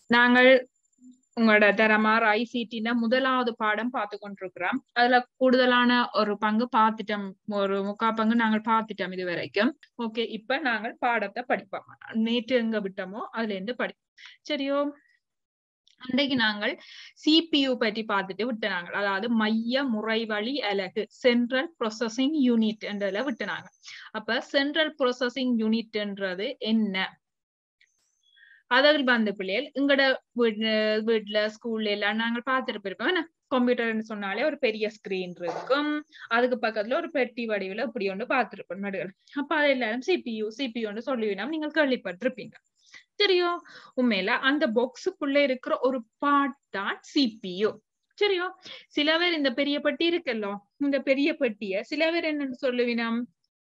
நாங்கள் உங்களோட தரமார் ஐசிடின முதலாவது பாடம் பார்த்து கொண்டிருக்கிறோம் அதுல கூடுதலான ஒரு பங்கு பார்த்துட்டோம் ஒரு முக்கா பங்கு நாங்கள் பார்த்துட்டோம் இது வரைக்கும் ஓகே இப்ப நாங்கள் பாடத்தை படிப்போம் நேற்று எங்க விட்டோமோ அதுல இருந்து படிப்போம் சரியோ அன்றைக்கு நாங்கள் சிபியு பற்றி பார்த்துட்டு விட்டுனாங்க அதாவது மைய முறைவழி அலகு சென்ட்ரல் ப்ரொசஸிங் யூனிட் என்றதுல விட்டுனாங்க அப்ப சென்ட்ரல் ப்ரொசஸிங் யூனிட்ன்றது என்ன அதில் வந்த பிள்ளைகள் எங்கட வீட்டுல ஸ்கூல்ல எல்லாம் நாங்கள் பார்த்துருப்போம் என்ன கம்ப்யூட்டர்னு சொன்னாலே ஒரு பெரிய ஸ்கிரீன் இருக்கும் அதுக்கு பக்கத்துல ஒரு பெட்டி வடிவில் இப்படி ஒன்று பார்த்துருப்போம் நடுகள் அப்ப அது எல்லாரும் சிபியு சிபியுன்னு சொல்லுவீங்கன்னா நீங்கள் கேள்விப்பட்டிருப்பீங்க சரியோ உண்மையில அந்த பாக்ஸுக்குள்ள இருக்கிற ஒரு பார்ட் தான் சிபியு சரியோ சில பேர் இந்த பெரிய பெட்டி இருக்கല്ലോ இந்த பெரிய பெட்டிய சில பேர் என்னன்னு சொல்லுவினம்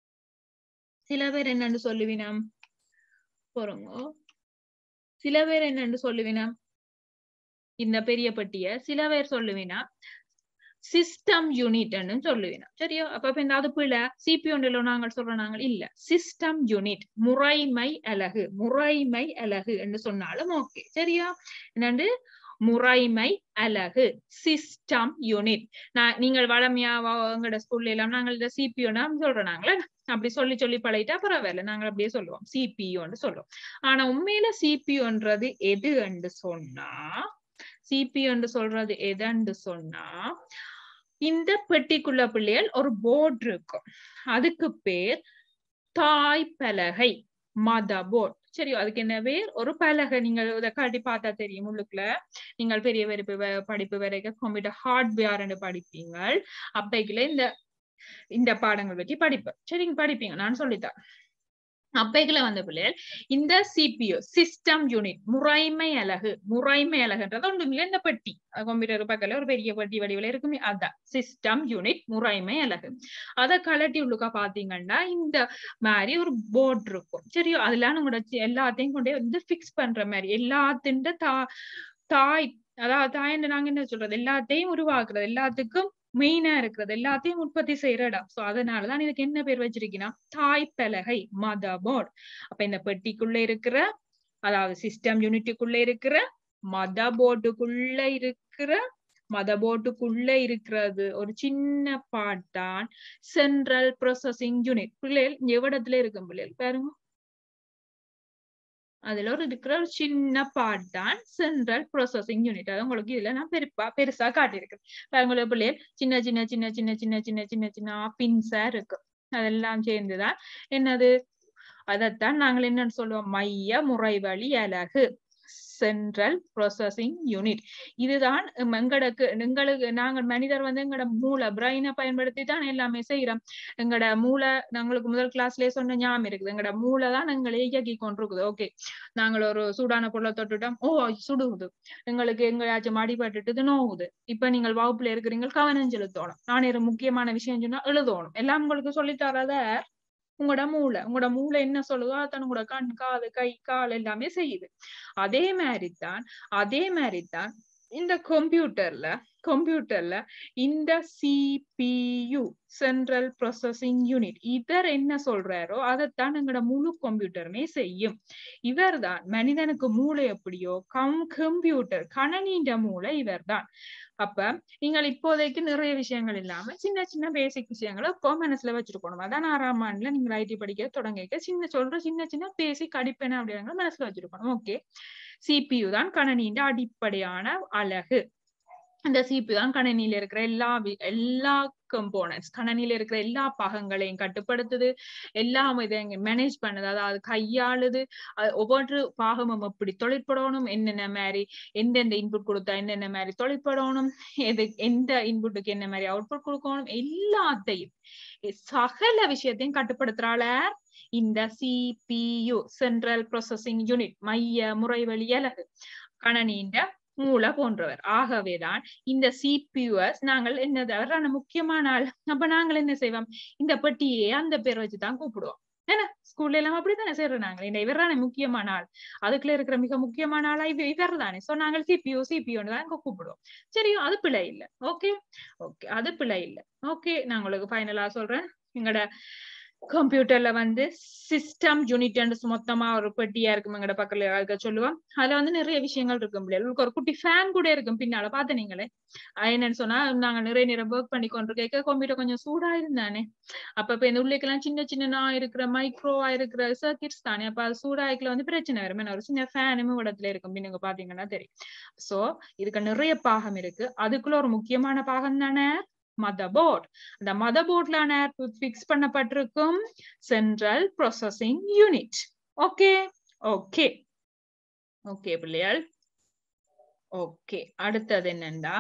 சில பேர் என்னன்னு சொல்லுவினம் போறோங்க சில பேர் என்னன்னு சொல்லுவினா இந்த பெரிய பட்டிய சில பேர் சொல்லுவினா சிஸ்டம் யூனிட்னு சொல்லுவினா சரியோ அப்ப இந்த அது பிள்ளை சிபிஒன்றில் நாங்கள் சொல்றோம் நாங்கள் இல்ல சிஸ்டம் யூனிட் முறைமை அலகு முறைமை அலகு என்று சொன்னாலும் ஓகே சரியா என்னண்டு முறைமை அலகு சிஸ்டம் யூனிட் நான் நீங்கள் வளமையா எங்களோட ஸ்கூல்ல எல்லாம் நாங்கள் இந்த சிபிஓன்னு சொல்றோம் நாங்களே அப்படி சொல்லி சொல்லி பழகிட்டா பரவாயில்ல நாங்கள் அப்படியே சொல்லுவோம் சிபிஓன்னு சொல்லுவோம் ஆனா உண்மையில சிபிஓன்றது எது என்று சொன்னா சிபிஓன்னு சொல்றது எதுன்னு சொன்னா இந்த பெட்டிக்குள்ள பிள்ளைகள் ஒரு போர்டு இருக்கும் அதுக்கு பேர் தாய் பலகை மத போர்ட் சரி அதுக்கு என்ன பேர் ஒரு பலகை நீங்கள் இதை காட்டி பார்த்தா தெரியும் உள்ளுக்குள்ள நீங்கள் பெரிய வெறுப்பு படிப்பு வரைக்கும் கம்ப்யூட்டர் ஹார்ட்வேர் படிப்பீங்க அப்பைக்குள்ள இந்த இந்த பாடங்கள் பற்றி படிப்பேன் சரிங்க படிப்பீங்க நான் சொல்லித்தரேன் அப்பைக்குள்ள வந்த பிள்ளைகள் இந்த சிபியு சிஸ்டம் யூனிட் முறைமை அலகு முறைமை அலகுன்றது ஒன்றுமில்ல இந்த பெட்டி கம்ப்யூட்டர் பக்கத்துல ஒரு பெரிய பெட்டி வடிவில் இருக்குமே அதான் சிஸ்டம் யூனிட் முறைமை அலகு அதை கலட்டி உள்ளுக்கா பாத்தீங்கன்னா இந்த மாதிரி ஒரு போர்டு இருக்கும் சரியோ அதெல்லாம் உங்களோட எல்லாத்தையும் கொண்டே வந்து பிக்ஸ் பண்ற மாதிரி எல்லாத்தின் தா தாய் அதாவது தாய் நாங்க என்ன சொல்றது எல்லாத்தையும் உருவாக்குறது எல்லாத்துக்கும் மெயினா இருக்கிறது எல்லாத்தையும் உற்பத்தி செய்யற இடம் சோ அதனாலதான் இதுக்கு என்ன பேர் வச்சிருக்கீங்கன்னா தாய் பலகை மத போர்ட் அப்ப இந்த பெட்டிக்குள்ள இருக்கிற அதாவது சிஸ்டம் யூனிட்டுக்குள்ள இருக்கிற மத போர்டுக்குள்ள இருக்கிற மத போர்டுக்குள்ள இருக்கிறது ஒரு சின்ன பார்ட் தான் சென்ட்ரல் ப்ரொசஸிங் யூனிட் பிள்ளைகள் எவ்விடத்துல இருக்கும் பிள்ளைகள் பாருங்க அதுல ஒரு இருக்கிற ஒரு சின்ன பார்ட் தான் சென்ட்ரல் ப்ரொசஸிங் யூனிட் அது உங்களுக்கு இதுல நான் பெருப்பா பெருசா காட்டியிருக்கேன் பாருங்களே பிள்ளைகள் சின்ன சின்ன சின்ன சின்ன சின்ன சின்ன சின்ன சின்ன பின்ஸா இருக்கு அதெல்லாம் சேர்ந்துதான் என்னது அதைத்தான் நாங்கள் என்னன்னு சொல்லுவோம் மைய முறைவழி அலகு சென்ட்ரல் ப்ரொசஸிங் யூனிட் இதுதான் எங்களுக்கு எங்களுக்கு நாங்கள் மனிதர் வந்து எங்களோட மூளை பிரெயினை பயன்படுத்தி தான் எல்லாமே செய்யறோம் எங்களோட மூளை நாங்களுக்கு முதல் கிளாஸ்லயே சொன்ன ஞாபகம் இருக்குது எங்களோட மூளை தான் எங்களை இயக்கி கொண்டிருக்குது ஓகே நாங்கள் ஒரு சூடான பொருளை தொட்டுட்டோம் ஓ சுடுகுது எங்களுக்கு எங்கேயாச்சும் அடிபட்டுட்டு நோவுது இப்ப நீங்கள் வகுப்புல இருக்கிறீங்க கவனம் செலுத்தணும் நான் ஒரு முக்கியமான விஷயம் சொன்னா எழுதணும் எல்லாம் உங்களுக்கு சொல்லித்தரத உங்களோட மூளை உங்களோட மூளை என்ன சொல்லுதோ அதான் உங்களோட கண் காது கை கால் எல்லாமே செய்யுது அதே மாதிரிதான் அதே மாதிரிதான் இந்த கம்ப்யூட்டர்ல கம்ப்யூட்டர்ல இந்த சிபியு சென்ட்ரல் ப்ரொசஸிங் யூனிட் இவர் என்ன சொல்றாரோ அதைத்தான் எங்களோட முழு கம்ப்யூட்டருமே செய்யும் இவர் தான் மனிதனுக்கு மூளை எப்படியோ கம் கம்ப்யூட்டர் கணனின்ற மூளை இவர் தான் அப்ப நீங்கள் இப்போதைக்கு நிறைய விஷயங்கள் இல்லாம சின்ன சின்ன பேசிக் விஷயங்களை இப்போ மனசுல வச்சிருக்கணும் அதான் ஆறாம் ஆண்டுல நீங்க ஐடி படிக்க தொடங்க சின்ன சொல்ற சின்ன சின்ன பேசிக் அடிப்பேன அப்படிங்கிற மனசுல வச்சிருக்கணும் ஓகே சிபியு தான் கணனியின் அடிப்படையான அழகு அந்த சிபி தான் கணனியில இருக்கிற எல்லா எல்லா கம்போனன்ட்ஸ் கணனியில இருக்கிற எல்லா பாகங்களையும் கட்டுப்படுத்துது எல்லாம் இதை மேனேஜ் பண்ணுது அதாவது கையாளுது ஒவ்வொரு பாகமும் எப்படி தொழிற்படணும் என்னென்ன மாதிரி எந்தெந்த இன்புட் கொடுத்தா என்னென்ன மாதிரி தொழிற்படணும் எது எந்த இன்புட்டுக்கு என்ன மாதிரி அவுட்புட் கொடுக்கணும் எல்லாத்தையும் சகல விஷயத்தையும் கட்டுப்படுத்துறாள இந்த சிபியு சென்ட்ரல் ப்ரொசஸிங் யூனிட் மைய முறைவழி அலகு கணனின்ற மூளை போன்றவர் ஆகவேதான் இந்த சிபியூஎஸ் நாங்கள் என்னது முக்கியமான ஆள் அப்ப நாங்கள் என்ன செய்வோம் இந்த பெட்டியே அந்த பேர் வச்சுதான் கூப்பிடுவோம் ஏன்னா ஸ்கூல்ல எல்லாம் அப்படித்தானே செய்யறோம் நாங்கள் இந்த இவர் தானே முக்கியமான ஆள் அதுக்குள்ள இருக்கிற மிக முக்கியமான ஆளா இவர் தானே சோ நாங்கள் சிபியூ சிபியூன்னு தான் கூப்பிடுவோம் சரியும் அது பிழை இல்லை ஓகே ஓகே அது பிழை இல்லை ஓகே நான் உங்களுக்கு ஃபைனலா சொல்றேன் எங்களோட கம்ப்யூட்டர்ல வந்து சிஸ்டம் யூனிட் மொத்தமா ஒரு பெட்டியா இருக்கும் எங்கட பக்கத்துல இருக்க சொல்லுவோம் அதுல வந்து நிறைய விஷயங்கள் இருக்கும் பிள்ளைகளுக்கு ஒரு குட்டி ஃபேன் கூட இருக்கும் பின்னால பாத்து நீங்களே அது என்னன்னு சொன்னா நாங்க நிறைய நேரம் ஒர்க் பண்ணி கொண்டிருக்க கம்ப்யூட்டர் கொஞ்சம் சூடா இருந்தானே அப்ப இப்ப இந்த உள்ளுக்கெல்லாம் சின்ன சின்னனா இருக்கிற மைக்ரோவா இருக்கிற சர்க்கிட்ஸ் தானே அப்ப அது சூடாய்க்குல வந்து பிரச்சனை வரும் என்ன ஒரு சின்ன ஃபேனும் இடத்துல இருக்கும் நீங்க பாத்தீங்கன்னா தெரியும் சோ இதுக்கு நிறைய பாகம் இருக்கு அதுக்குள்ள ஒரு முக்கியமான பாகம் தானே மதர் போர்ட் அந்த மதர் போர்ட்ல பிக்ஸ் பண்ணப்பட்டிருக்கும் central processing unit okay okay okay பிள்ளையாள் ஓகே அடுத்தது என்னண்டா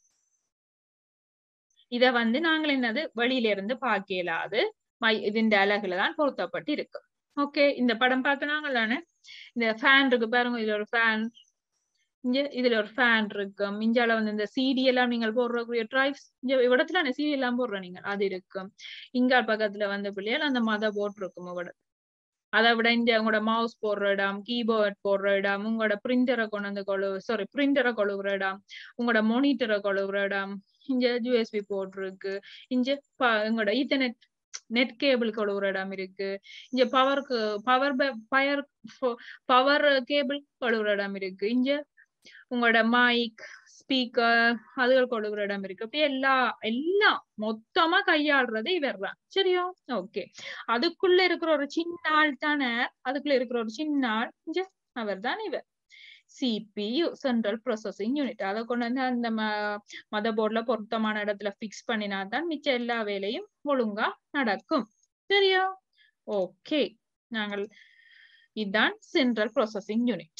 இத வந்து நாங்கள் என்னது வெளியில இருந்து பார்க்க இயலாது ഇതിന്റെ அலகுல தான் பொருத்தப்பட்டு இருக்கு ஓகே இந்த படம் பார்க்கனாங்க தானே இந்த ஃபேன் இருக்கு பாருங்க இதுல ஒரு ஃபேன் இங்க இதுல ஒரு ஃபேன் இருக்கும் இஞ்சால வந்து இந்த சிடி எல்லாம் நீங்கள் போடுறக்கூடிய டிரைவ்ஸ் இங்க இடத்துல சிடி எல்லாம் போடுற நீங்க அது இருக்கும் இங்க பக்கத்துல வந்து பிள்ளைகள் அந்த மத போட் இருக்கும் உங்களோட அதை விட இந்த உங்களோட மவுஸ் போடுற இடம் கீபோர்ட் போடுற இடம் உங்களோட பிரிண்டரை கொண்டு வந்து கொழு சாரி பிரிண்டரை கொழுவுற இடம் உங்களோட மானிட்டரை கொழுவுற இடம் இங்க யூஎஸ்பி போர்ட் இருக்கு இங்க உங்களோட ஈத்தர்நெட் நெட் கேபிள் கொழுவுற இடம் இருக்கு இங்க பவருக்கு பவர் பயர் பவர் கேபிள் கொழுவுற இடம் இருக்கு இங்க உங்களோட மைக் ஸ்பீக்கர் அதுகள் கொடுக்குற இடம் இருக்கு அப்படி எல்லா எல்லாம் மொத்தமா கையாளுறது இவர் தான் சரியா ஓகே அதுக்குள்ள இருக்கிற ஒரு சின்ன ஆள் தானே அதுக்குள்ள இருக்கிற ஒரு சின்ன ஆள் அவர் தான் இவர் சிபியு சென்ட்ரல் ப்ராசஸிங் யூனிட் அதை கொண்டு வந்து அந்த மத போர்ட்ல பொருத்தமான இடத்துல பிக்ஸ் பண்ணினா தான் மிச்ச எல்லா வேலையும் ஒழுங்கா நடக்கும் சரியா ஓகே நாங்கள் இதுதான் சென்ட்ரல் ப்ராசஸிங் யூனிட்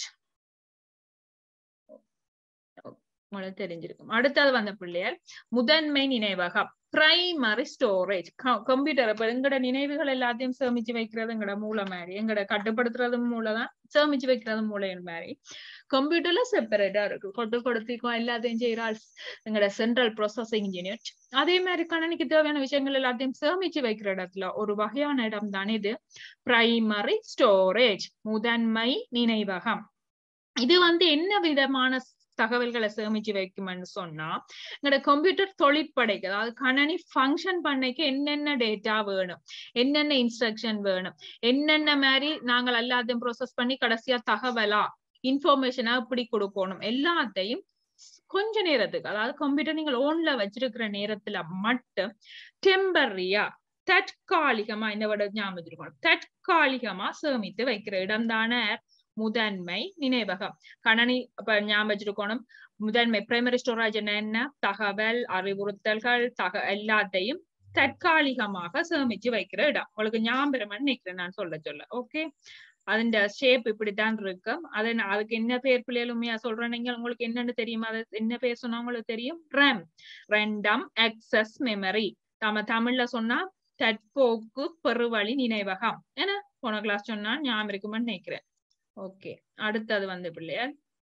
உங்களுக்கு தெரிஞ்சிருக்கும் அடுத்தது வந்த பிள்ளையர் முதன்மை நினைவகம் பிரைமரி ஸ்டோரேஜ் கம்ப்யூட்டர் இப்ப எங்கட நினைவுகள் எல்லாத்தையும் சேமிச்சு வைக்கிறது எங்கட மூளை மாதிரி எங்கட கட்டுப்படுத்துறது மூளை தான் சேமிச்சு வைக்கிறது மூளை மாதிரி கம்ப்யூட்டர்ல செப்பரேட்டா இருக்கு கொட்டு கொடுத்திக்கும் எல்லாத்தையும் செய்யறாள் எங்கட சென்ட்ரல் ப்ராசஸிங் யூனிட் அதே மாதிரி கணனிக்கு தேவையான விஷயங்கள் எல்லாத்தையும் சேமிச்சு வைக்கிற இடத்துல ஒரு வகையான இடம் தான் இது பிரைமரி ஸ்டோரேஜ் முதன்மை நினைவகம் இது வந்து என்ன விதமான தகவல்களை சேமிச்சு வைக்கும்னு சொன்னா எங்களோட கம்ப்யூட்டர் தொழிற்படைக்கு அதாவது கணனி ஃபங்க்ஷன் பண்ணைக்கு என்னென்ன டேட்டா வேணும் என்னென்ன இன்ஸ்ட்ரக்ஷன் வேணும் என்னென்ன மாதிரி நாங்கள் எல்லாத்தையும் ப்ரோசஸ் பண்ணி கடைசியா தகவலா இன்ஃபர்மேஷனா இப்படி கொடுக்கணும் எல்லாத்தையும் கொஞ்ச நேரத்துக்கு அதாவது கம்ப்யூட்டர் நீங்கள் ஓன்ல வச்சிருக்கிற நேரத்துல மட்டும் டெம்பரரியா தற்காலிகமா இந்த விட ஞாபகம் இருக்கணும் தற்காலிகமா சேமித்து வைக்கிற இடம் தானே முதன்மை நினைவகம் கணனி இப்ப ஞாபகம் வச்சிருக்கணும் முதன்மை பிரைமரி ஸ்டோரேஜ் என்ன தகவல் அறிவுறுத்தல்கள் தக எல்லாத்தையும் தற்காலிகமாக சேமிச்சு வைக்கிற இடம் உங்களுக்கு ஞாபகம் நினைக்கிறேன் நான் சொல்ல சொல்ல ஓகே அதுண்ட ஷேப் இப்படித்தான் இருக்கும் அதை அதுக்கு என்ன பேர் பிள்ளைகளுமையா சொல்றேன் நீங்க உங்களுக்கு என்னன்னு தெரியுமா அது என்ன பேர் சொன்னா உங்களுக்கு தெரியும் ரெம் ரெண்டம் எக்ஸஸ் மெமரி நம்ம தமிழ்ல சொன்னா தற்போக்கு பெருவழி நினைவகம் ஏன்னா போன கிளாஸ் சொன்னா ஞாபகம் இருக்குமென்னு நினைக்கிறேன் ஓகே அடுத்தது வந்து பிள்ளையர்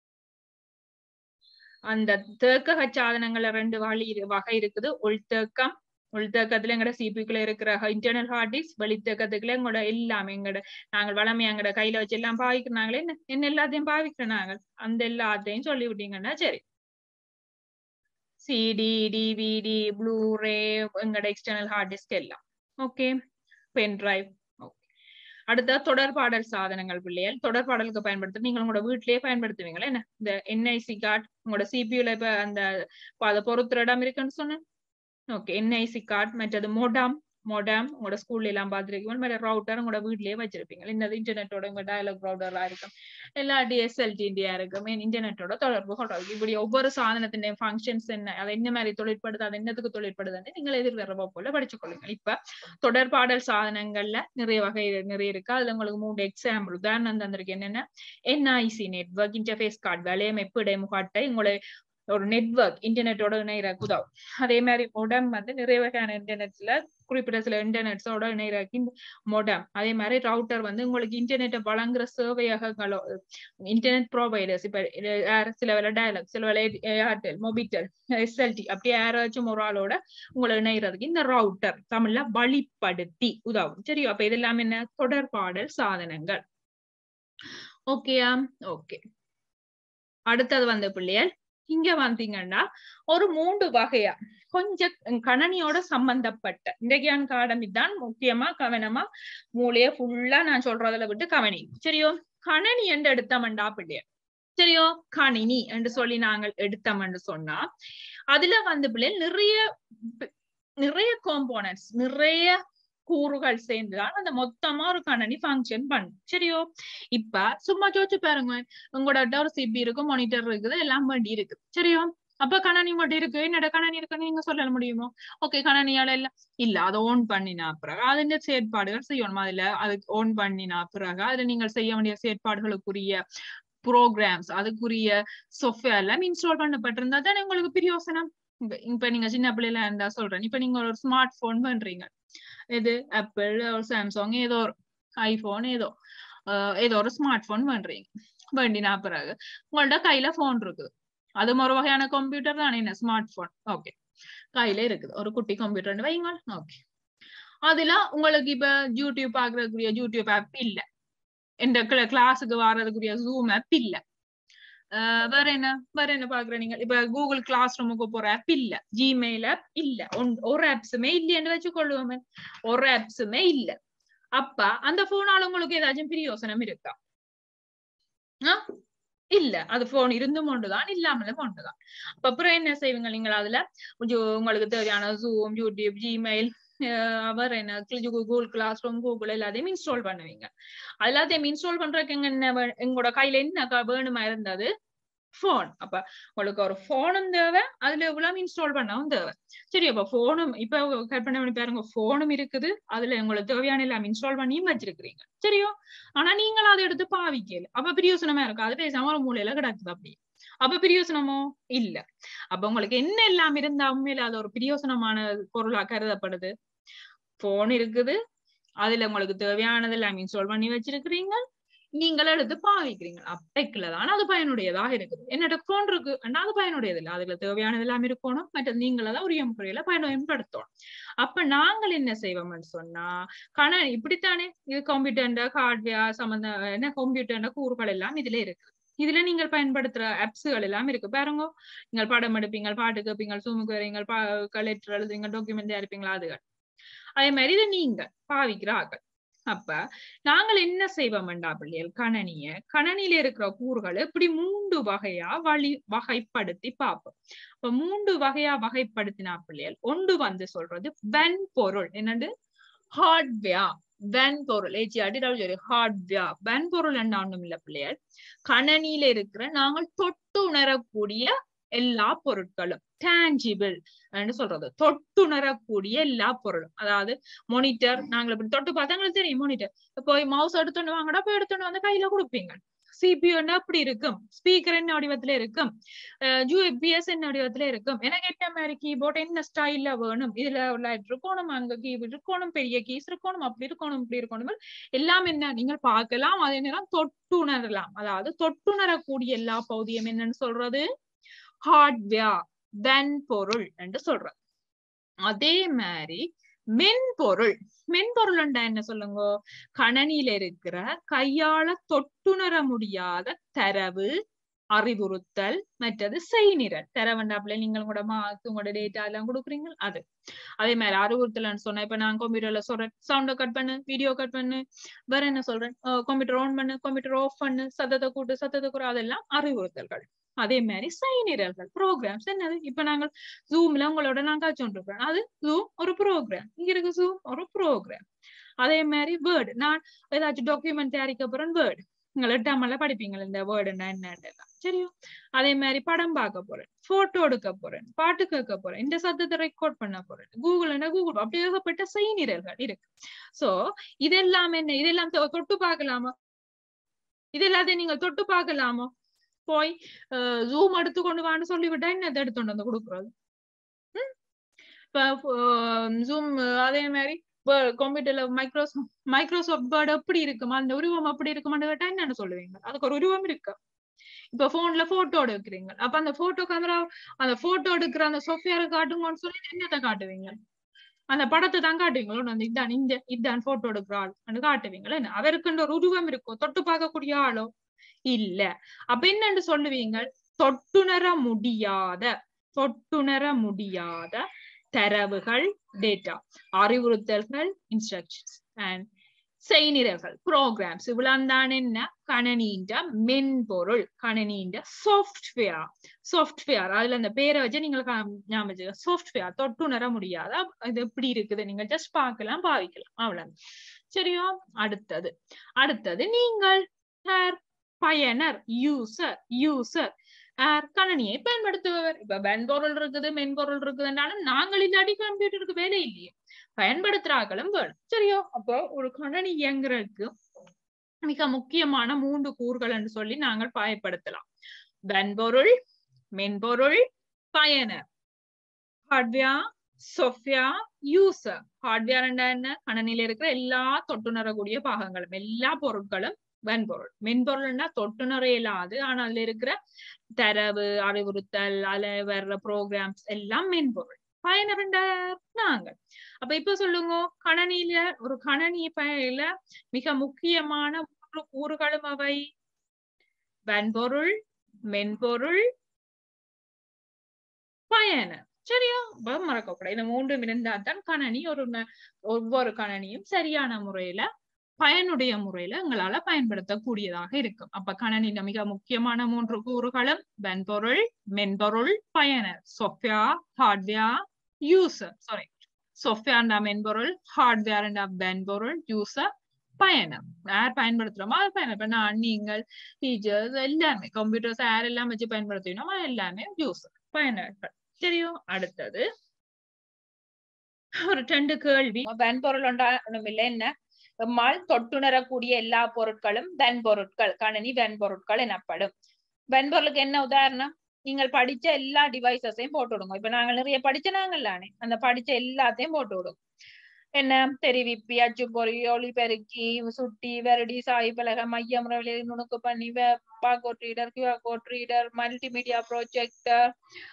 அந்த தேக்க சாதனங்கள்ல ரெண்டு வழி வகை இருக்குது உள்தேக்கம் உள்தேக்கத்துல எங்கட சிபிக்குள்ள இருக்கிற இன்டர்னல் ஹார்ட் டிஸ்க் வெளித்தேக்கத்துக்குள்ள எங்களோட எல்லாமே எங்கட நாங்கள் வளமை எங்கட கையில வச்சு எல்லாம் பாவிக்கிறாங்களே என்ன என்ன எல்லாத்தையும் பாவிக்கிறோம் நாங்கள் அந்த எல்லாத்தையும் சொல்லி விட்டீங்கன்னா சரி சிடி டிவிடி ப்ளூரே எங்கட எக்ஸ்டர்னல் ஹார்ட் டிஸ்க் எல்லாம் ஓகே பென் டிரைவ் அடுத்த தொடர்பாடல் சாதனங்கள் பிள்ளைகள் தொடர்பாடலுக்கு பயன்படுத்த நீங்க உங்களோட வீட்லயே பயன்படுத்துவீங்களா என்ன இந்த என்ஐசி கார்டு உங்களோட சிபியூல இப்ப அந்த அதை பொறுத்துற இடம் இருக்குன்னு சொன்னேன் ஓகே என்ஐசி கார்டு மற்றது மொடாம் மொடாம் உங்களோட ஸ்கூல்ல எல்லாம் பார்த்துருக்கீங்க மாதிரி ரவுட்டர் உங்களோட வீட்லயே வச்சிருப்பீங்க இந்த இன்டர்நெட்டோட உங்க டயலாக் ரவுட்டரா இருக்கும் எல்லா டிஎஸ்எல்டி இந்தியா இருக்கும் இன்டர்நெட்டோட தொடர்பு கொள்றது இப்படி ஒவ்வொரு சாதனத்தின் ஃபங்க்ஷன்ஸ் என்ன அது என்ன மாதிரி தொழிற்படுது அது என்னத்துக்கு தொழிற்படுதுன்னு நீங்கள் எதிர்வரவோ போல படிச்சு கொள்ளுங்க இப்ப தொடர்பாடல் சாதனங்கள்ல நிறைய வகை நிறைய இருக்கு அதுல உங்களுக்கு மூணு எக்ஸாம்பிள் உதாரணம் தந்திருக்கு என்னென்ன என்ஐசி நெட்ஒர்க் இன்டர்ஃபேஸ் கார்டு வலையமைப்பு இடைமுகாட்டை உங்களை ஒரு நெட்ஒர்க் இன்டர்நெட்டோட இணைகிற உதவும் அதே மாதிரி மொடம் வந்து நிறைய வகையான இன்டர்நெட்ல குறிப்பிட்ட சில இன்டர்நெட்ஸோட இணைகிறாக்கி மொடம் அதே மாதிரி ரவுட்டர் வந்து உங்களுக்கு இன்டர்நெட்டை வழங்குற சேவையகங்களோ இன்டர்நெட் ப்ரொவைடர்ஸ் இப்ப சில வேலை டயலாக் சில வேலை ஏர்டெல் மொபிட்டெல் எஸ்எல்டி அப்படி யாராச்சும் ஒரு ஆளோட உங்களை இணைகிறதுக்கு இந்த ரவுட்டர் தமிழ்ல வழிப்படுத்தி உதவும் சரி அப்ப இதெல்லாம் என்ன தொடர்பாடல் சாதனங்கள் ஓகேயா ஓகே அடுத்தது வந்த பிள்ளைகள் இங்க வந்தீங்கன்னா ஒரு மூன்று வகையா கொஞ்சம் கணனியோட சம்பந்தப்பட்ட இன்றைக்கான காடமி தான் முக்கியமா கவனமா மூளைய ஃபுல்லா நான் சொல்றதுல விட்டு கவனி சரியோ கணனி என்று எடுத்தமண்டா பிள்ளைய சரியோ கணினி என்று சொல்லி நாங்கள் எடுத்தோம் என்று சொன்னா அதுல வந்து பிள்ளை நிறைய நிறைய காம்போனன்ட்ஸ் நிறைய கூறுகள் சேர்ந்துதான் அந்த மொத்தமா ஒரு கணனி ஃபங்க்ஷன் பண்ணும் சரியோ இப்ப சும்மா சோச்சு பாருங்க உங்களோட ஒரு சிபி இருக்கு மானிட்டர் இருக்குது எல்லாம் வண்டி இருக்கு சரியோ அப்ப கணனி மட்டும் இருக்கு என்னோட கணனி இருக்குன்னு நீங்க சொல்ல முடியுமோ ஓகே கணனியால எல்லாம் இல்ல அதை ஓன் பண்ணினா பிறகு அதிന്റെ செயற்பாடுகள் செய்யணும் அதுல அது ஓன் பண்ணினா பிறகு அதுல நீங்கள் செய்ய வேண்டிய செயற்பாடுகளுக்குரிய ப்ரோக்ராம்ஸ் அதுக்குரிய சாஃப்ட்வேர் எல்லாம் இன்ஸ்டால் பண்ணப்பட்டிருந்தா தானே உங்களுக்கு பிரயோசனம் இப்ப நீங்க சின்ன பிள்ளைல இருந்தா சொல்றேன் இப்ப நீங்க ஒரு ஸ்மார்ட் போன் பண்றீங்க இது ஆப்பிள் சாம்சங் ஏதோ ஒரு ஐபோன் ஏதோ ஏதோ ஒரு ஸ்மார்ட் போன் பண்றீங்க வேண்டினா பிறகு உங்கள்ட்ட கையில போன் இருக்குது அது ஒரு வகையான கம்ப்யூட்டர் தானே என்ன ஸ்மார்ட் போன் ஓகே கையில இருக்குது ஒரு குட்டி கம்ப்யூட்டர் வைங்க ஓகே அதுல உங்களுக்கு இப்ப யூடியூப் பாக்குறதுக்குரிய யூடியூப் ஆப் இல்ல இந்த கிளாஸுக்கு வர்றதுக்குரிய ஜூம் ஆப் இல்ல வேற என்ன வேற என்ன பாக்குற நீங்க இப்ப கூகுள் கிளாஸ் ரூமுக்கு போற ஆப் இல்ல ஜிமெயில் ஆப் இல்ல ஒரு ஆப்ஸுமே இல்லைன்னு வச்சுக்கொள்ளுவோமே ஒரு ஆப்ஸுமே இல்ல அப்ப அந்த போனால உங்களுக்கு ஏதாச்சும் பிரியோசனம் இருக்கா இல்ல அது போன் இருந்தும் ஒன்றுதான் இல்லாமலும் ஒன்றுதான் அப்ப அப்புறம் என்ன செய்வீங்க நீங்கள் அதுல உங்களுக்கு தேவையான ஜூம் யூடியூப் ஜிமெயில் அவர் என்ன கூகுள் கிளாஸ் ரூம் கூகுள் எல்லாத்தையும் இன்ஸ்டால் பண்ணுவீங்க எல்லாத்தையும் இன்ஸ்டால் பண்றதுக்கு எங்க என்ன எங்களோட கையில என்ன வேணுமா இருந்தது போன் அப்ப உங்களுக்கு ஒரு போனும் தேவை அதுல எவ்வளவு இன்ஸ்டால் பண்ணவும் தேவை சரி அப்ப போனும் இப்ப கற்பனை பண்ணி பாருங்க போனும் இருக்குது அதுல உங்களுக்கு தேவையான எல்லாம் இன்ஸ்டால் பண்ணியும் வச்சிருக்கிறீங்க சரியோ ஆனா நீங்களும் அதை எடுத்து பாவிக்கல அப்ப பிரியோசனமா இருக்கும் அது பேசாம ஒரு மூலையில கிடக்குது அப்படி அப்ப பிரியோசனமோ இல்ல அப்ப உங்களுக்கு என்ன எல்லாம் இருந்தா உண்மையில அது ஒரு பிரியோசனமான பொருளா கருதப்படுது போன் இருக்குது அதுல உங்களுக்கு தேவையானது எல்லாம் இன்ஸ்டால் பண்ணி வச்சிருக்கிறீங்க நீங்கள் எடுத்து பாவிக்கிறீங்க அப்பைக்குள்ளதான் அது பயனுடையதாக இருக்குது என்னோட போன் இருக்கு அது பயனுடையது இல்லை அதுல தேவையானது எல்லாம் இருக்கணும் மற்றது நீங்களதான் உரிய முறையில பயன்படுத்தணும் அப்ப நாங்கள் என்ன செய்வோம்னு சொன்னா கண இப்படித்தானே இது கம்ப்யூட்டர் ஹார்ட்வேர் சம்பந்த என்ன கம்ப்யூட்டர் கூறுகள் எல்லாம் இதுல இருக்கு இதுல நீங்கள் பயன்படுத்துற ஆப்ஸ்கள் எல்லாம் இருக்கு பாருங்க நீங்கள் படம் எடுப்பீங்க பாட்டு கேட்பீங்க சூமுக்கு வரீங்க லெட்டர் எழுதுறீங்க டாக்குமெண்ட் தயாரிப்பீங்களா அதுகள் அதே மாதிரி இதை நீங்க பாவிக்கிற ஆக்கள் அப்ப நாங்கள் என்ன செய்வோம்டா பிள்ளைகள் கணனிய கணனியில இருக்கிற கூறுகளை இப்படி மூன்று வகையா வழி வகைப்படுத்தி பார்ப்போம் இப்ப மூன்று வகையா வகைப்படுத்தினா பிள்ளைகள் ஒன்று வந்து சொல்றது வன்பொருள் என்னது ஹார்ட்வேர் வன்பொருள் ஏச்சியாட்டி சொல்லி ஹார்ட்வேர் வன்பொருள் என்ன ஒண்ணும் இல்ல பிள்ளைகள் கணனியில இருக்கிற நாங்கள் தொட்டு உணரக்கூடிய எல்லா பொருட்களும் டேஞ்சிபிள் சொல்றது தொட்டுணரக்கூடிய எல்லா பொருளும் அதாவது மானிட்டர் நாங்கள் இப்படி தொட்டு பார்த்தா எங்களுக்கு தெரியும் மானிட்டர் போய் மவுஸ் எடுத்துட்டு வாங்கடா போய் எடுத்துட்டு வந்து கையில கொடுப்பீங்க சிபியூ என்ன அப்படி இருக்கும் ஸ்பீக்கர் என்ன வடிவத்துல இருக்கும் யூபிஎஸ் என்ன வடிவத்துல இருக்கும் எனக்கு என்ன மாதிரி கீபோர்ட் என்ன ஸ்டைல்ல வேணும் இதுல லைட் இருக்கணும் அங்க கீபோர்ட் இருக்கணும் பெரிய கீஸ் இருக்கணும் அப்படி இருக்கணும் இப்படி இருக்கணும் எல்லாம் என்ன நீங்கள் பார்க்கலாம் அதே நேரம் தொட்டுணரலாம் அதாவது தொட்டுணரக்கூடிய எல்லா பகுதியும் என்னன்னு சொல்றது ஹார்ட்வேர் வன்பொருள் என்று சொல்றோம் அதே மாதிரி மென்பொருள் மென்பொருள் என்ன சொல்லுங்க கணனியில இருக்கிற கையால தொட்டுணர முடியாத தரவு அறிவுறுத்தல் மற்றது செய்நிரல் தரவண்டாப்புல நீங்கள் கூட மார்க் உங்களோட டேட்டா எல்லாம் கொடுக்குறீங்க அது அதே மாதிரி அறிவுறுத்தல்னு சொன்னா இப்ப நான் கம்ப்யூட்டர்ல சொல்றேன் சவுண்ட கட் பண்ணு வீடியோ கட் பண்ணு வேற என்ன சொல்றேன் கம்ப்யூட்டர் ஆன் பண்ணு கம்ப்யூட்டர் ஆஃப் பண்ணு சத்தத்தை கூட்டு சத்தத்தை கூட அதெல்லாம் அறிவுறுத்தல்கள் அதே மாதிரி செய்நிரல்கள் ப்ரோக்ராம்ஸ் என்னது இப்ப நாங்கள் ஜூம்ல உங்களோட நான் காய்ச்சோன்றிருக்கேன் அது ஜூம் ஒரு ப்ரோக்ராம் இங்க இருக்கு ஜூம் ஒரு ப்ரோக்ராம் அதே மாதிரி வேர்டு நான் ஏதாச்சும் டாக்குமெண்ட் தயாரிக்க போறேன் வேர்டு நீங்கள் எட்டாமல படிப்பீங்க இந்த வேர்டுன்னா என்னெல்லாம் சரியோ அதே மாதிரி படம் பார்க்க போறேன் போட்டோ எடுக்க போறேன் பாட்டு கேட்க போறேன் இந்த சத்தத்தை ரெக்கார்ட் பண்ண போறேன் கூகுள்னா கூகுள் அப்படி ஏகப்பட்ட செய்நிரல்கள் இருக்கு சோ இதெல்லாம் என்ன இதெல்லாம் தொட்டு பார்க்கலாமா இது எல்லாத்தையும் நீங்க தொட்டு பார்க்கலாமா போய் ஜூம் எடுத்து கொண்டு வான்னு சொல்லிவிட்டா என்னத்தை எடுத்துட்டு வந்து கொடுக்குறது இப்ப ஜூம் அதே மாதிரி கம்ப்யூட்டர்ல மைக்ரோசாஃப்ட் மைக்ரோசாஃப்ட் வேர்டு எப்படி இருக்குமா அந்த உருவம் அப்படி இருக்குமான்னு கேட்டா என்னன்னு சொல்லுவீங்க அதுக்கு ஒரு உருவம் இருக்கு இப்ப போன்ல போட்டோ எடுக்கிறீங்க அப்ப அந்த போட்டோ கேமரா அந்த போட்டோ எடுக்கிற அந்த சாஃப்ட்வேரை காட்டுங்கன்னு சொல்லி என்னத்தை காட்டுவீங்க அந்த படத்தை தான் காட்டுவீங்களோ அந்த இதான் இந்த இதான் போட்டோ எடுக்கிற ஆள் காட்டுவீங்களா என்ன அவருக்குன்ற ஒரு உருவம் இருக்கும் தொட்டு பார்க்கக்கூடிய ஆளோ இல்ல அப்ப என்னன்னு சொல்லுவீங்க தொட்டுணர முடியாத தொட்டுணர முடியாத தரவுகள் டேட்டா அறிவுறுத்தல்கள் இன்ஸ்ட்ரக்ஷன்ஸ் அண்ட் செய்நிரல்கள் ப்ரோக்ராம்ஸ் இவ்வளவுதான் என்ன கணனீண்ட மென்பொருள் கணனீண்ட சாஃப்ட்வேர் சாஃப்ட்வேர் அதுல அந்த பேரை வச்சு நீங்க ஞாபகம் சாஃப்ட்வேர் தொட்டுணர முடியாத இது எப்படி இருக்குது நீங்க ஜஸ்ட் பார்க்கலாம் பாவிக்கலாம் அவ்வளவு சரியா அடுத்தது அடுத்தது நீங்கள் பயனர் யூசர் யூசர் கணனியை பயன்படுத்துபவர் இப்ப மென்பொருள் இருக்குது மென்பொருள் இருக்குதுன்னாலும் நாங்கள் இல்லாட்டி கம்ப்யூட்டருக்கு வேலை இல்லையே பயன்படுத்துறாங்களும் வேணும் சரியோ அப்போ ஒரு கணனி இயங்குறதுக்கு மிக முக்கியமான மூன்று கூறுகள் என்று சொல்லி நாங்கள் பயன்படுத்தலாம் வன்பொருள் மென்பொருள் பயனர் ஹார்ட்வேர் சாஃப்ட்வேர் யூசர் ஹார்ட்வேர் என்ன கணனில இருக்கிற எல்லா தொட்டுணரக்கூடிய பாகங்களும் எல்லா பொருட்களும் வன்பொருள் மென்பொருள்னா தொட்டுணர இயலாது ஆனா அதுல இருக்கிற தரவு அறிவுறுத்தல் அதுல வர்ற ப்ரோக்ராம்ஸ் எல்லாம் மென்பொருள் பயனருண்ட நாங்கள் அப்ப இப்ப சொல்லுங்க கணனியில ஒரு கணனி பயனில மிக முக்கியமான மூன்று கூறுகளும் அவை வன்பொருள் மென்பொருள் பயனர் சரியா மறக்க கூடாது இந்த மூன்று இருந்தா தான் கணனி ஒரு ஒவ்வொரு கணனியும் சரியான முறையில பயனுடைய முறையில எங்களால பயன்படுத்தக்கூடியதாக இருக்கும் அப்ப கணனில மிக முக்கியமான மூன்று கூறுகளும் வன்பொருள் மென்பொருள் பயனர் சாஃப்ட்வேர் ஹார்ட்வேர் யூசர் சாரி சாஃப்ட்வேர்ண்டா மென்பொருள் ஹார்ட்வேர்ண்டா வன்பொருள் யூசர் பயணம் யார் பயன்படுத்துறோமோ அது பயணம் இப்ப நான் நீங்கள் டீச்சர்ஸ் எல்லாமே கம்ப்யூட்டர்ஸ் யார் எல்லாம் வச்சு பயன்படுத்தினோமோ எல்லாமே யூசர் பயனர்கள் தெரியும் அடுத்தது ஒரு ரெண்டு கேள்வி வன்பொருள் ஒன்றா இல்லை என்ன நம்மால் தொட்டுணரக்கூடிய எல்லா பொருட்களும் வெண்பொருட்கள் கணினி வெண்பொருட்கள் எனப்படும் வெண்பொருளுக்கு என்ன உதாரணம் நீங்கள் படிச்ச எல்லா டிவைசஸையும் போட்டு விடுங்க இப்ப நாங்கள் நிறைய படிச்ச நாங்கள்லானே அந்த படிச்ச எல்லாத்தையும் போட்டு விடுங்க என்ன தெரிவிப்பி அச்சுப்பொறி ஒளி பெருக்கி சுட்டி வெரடி சாய் பலக மைய முறை நுணுக்கு பண்ணி barcode reader QR code reader multimedia projector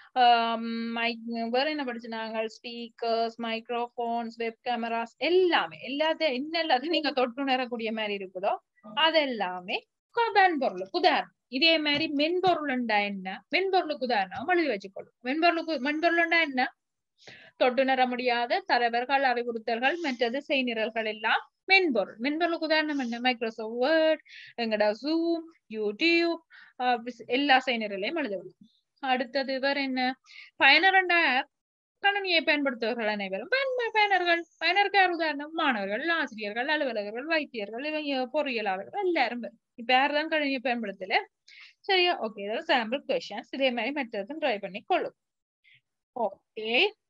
வேற என்ன படிச்சு நாங்கள் ஸ்பீக்கர்ஸ் மைக்ரோபோன்ஸ் வெப் கேமராஸ் எல்லாமே எல்லாத்தையும் என்ன எல்லாத்தையும் நீங்க தொட்டு நேரக்கூடிய மாதிரி இருக்குதோ அது எல்லாமே மென்பொருளுக்கு உதாரணம் இதே மாதிரி மென்பொருள்ண்டா என்ன மென்பொருளுக்கு உதாரணம் எழுதி வச்சுக்கொள்ளும் மென்பொருளுக்கு மென்பொருள்ண்டா என்ன தொட்டு நர முடியாத தரவர்கள் அறிவுறுத்தல்கள் மற்றது செய்நிரல்கள் எல்லாம் மென்பொருள் மென்பொருளுக்கு உதாரணம் என்ன மைக்ரோசாஃப்ட் வேர்ட் எங்கடா ஜூம் யூடியூப் எல்லா செய்நிரலையும் எழுதவில்லை அடுத்தது வேற என்ன பயனரண்டா கணனியை பயன்படுத்துவர்கள் அனைவரும் பயனர்கள் பயனருக்கு யார் உதாரணம் மாணவர்கள் ஆசிரியர்கள் அலுவலகர்கள் வைத்தியர்கள் இவங்க பொறியியலாளர்கள் எல்லாரும் இப்ப யாருதான் கணினியை பயன்படுத்தல சரியா ஓகே ஏதாவது சாம்பிள் கொஸ்டின்ஸ் இதே மாதிரி மெத்தட்டும் ட்ரை பண்ணி கொள்ளும் ஓகே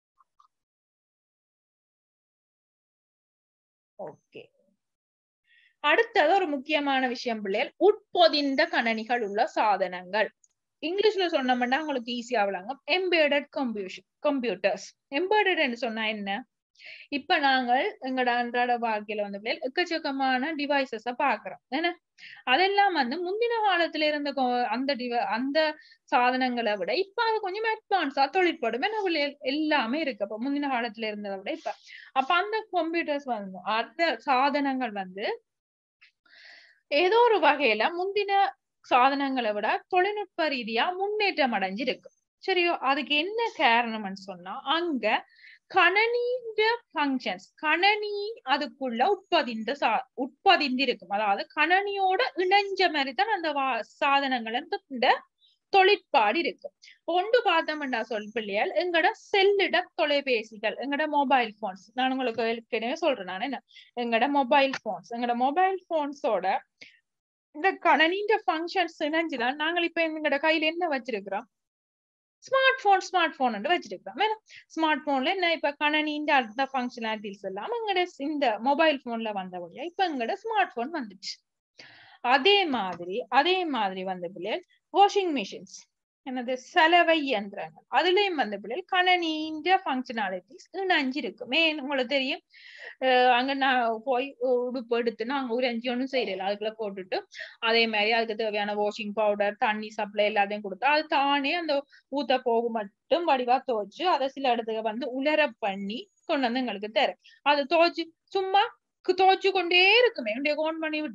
ஓகே அடுத்தது ஒரு முக்கியமான விஷயம் பிள்ளைகள் உட்பொதிந்த கணனிகள் உள்ள சாதனங்கள் இங்கிலீஷ்ல சொன்னோம்னா உங்களுக்கு ஈஸியா விளங்கும் எம்பேடட் கம்ப்யூஷன் கம்ப்யூட்டர்ஸ் எம்பேடட் சொன்னா என்ன இப்ப நாங்கள் எங்களோட அன்றாட வாழ்க்கையில வந்து பிள்ளைகள் எக்கச்சக்கமான டிவைசஸ பாக்குறோம் என்ன அதெல்லாம் வந்து முந்தின காலத்துல இருந்த அந்த டிவ அந்த சாதனங்களை விட இப்ப அது கொஞ்சம் அட்வான்ஸா தொழிற்படும் என்ன பிள்ளைகள் எல்லாமே இருக்கு அப்ப முந்தின காலத்துல இருந்ததை விட இப்ப அப்ப அந்த கம்ப்யூட்டர்ஸ் வந்து அந்த சாதனங்கள் வந்து ஏதோ ஒரு வகையில முந்தின சாதனங்களை விட தொழில்நுட்ப ரீதியா முன்னேற்றம் அடைஞ்சிருக்கு சரியோ அதுக்கு என்ன காரணம்னு சொன்னா அங்க கணனின்ற ஃபங்க்ஷன்ஸ் கணனி அதுக்குள்ள உட்பதிந்த சா உட்பதிந்து இருக்கும் அதாவது கணனியோட இணைஞ்ச மாதிரி தான் அந்த சாதனங்கள் இந்த தொழிற்பாடு இருக்கு ஒன்று பார்த்தோம்டா சொல் பிள்ளையால் எங்கட செல்லிட தொலைபேசிகள் எங்கட மொபைல் போன்ஸ் நான் உங்களுக்கு ஏற்கனவே சொல்றேன் நான் என்ன எங்கட மொபைல் போன்ஸ் எங்கட மொபைல் போன்ஸோட இந்த கணனின்ற ஃபங்க்ஷன்ஸ் இணைஞ்சுதான் நாங்கள் இப்ப எங்கட கையில என்ன வச்சிருக்கிறோம் ஸ்மார்ட் போன் ஸ்மார்ட் போன் வச்சிருக்கிறோம் வேணும் ஸ்மார்ட் போன்ல என்ன இப்ப கணனின்ற அந்த ஃபங்க்ஷனாலிட்டிஸ் எல்லாம் எங்கட இந்த மொபைல் போன்ல வந்த வழியா இப்ப எங்கட ஸ்மார்ட் போன் வந்துச்சு அதே மாதிரி அதே மாதிரி வந்த பிள்ளைகள் வாஷிங் மிஷின்ஸ் என்னது செலவை இயந்திரங்கள் அதுலயும் வந்த பிள்ளைகள் கணனின்ற ஃபங்க்ஷனாலிட்டிஸ் இணைஞ்சு இருக்கு மெயின் உங்களுக்கு தெரியும் அங்க நான் போய் உடுப்பு எடுத்து நாங்க ஒரு அஞ்சு ஒன்றும் செய்யல அதுக்குள்ள போட்டுட்டு அதே மாதிரி அதுக்கு தேவையான வாஷிங் பவுடர் தண்ணி சப்ளை எல்லாத்தையும் கொடுத்து அது தானே அந்த ஊத்த போகு மட்டும் வடிவா துவைச்சு அதை சில இடத்துக்கு வந்து உலர பண்ணி கொண்டு வந்து எங்களுக்கு தரும் அது துவைச்சு சும்மா துவைச்சு கொண்டே இருக்குமே உடைய ஓன் பண்ணி விட்டா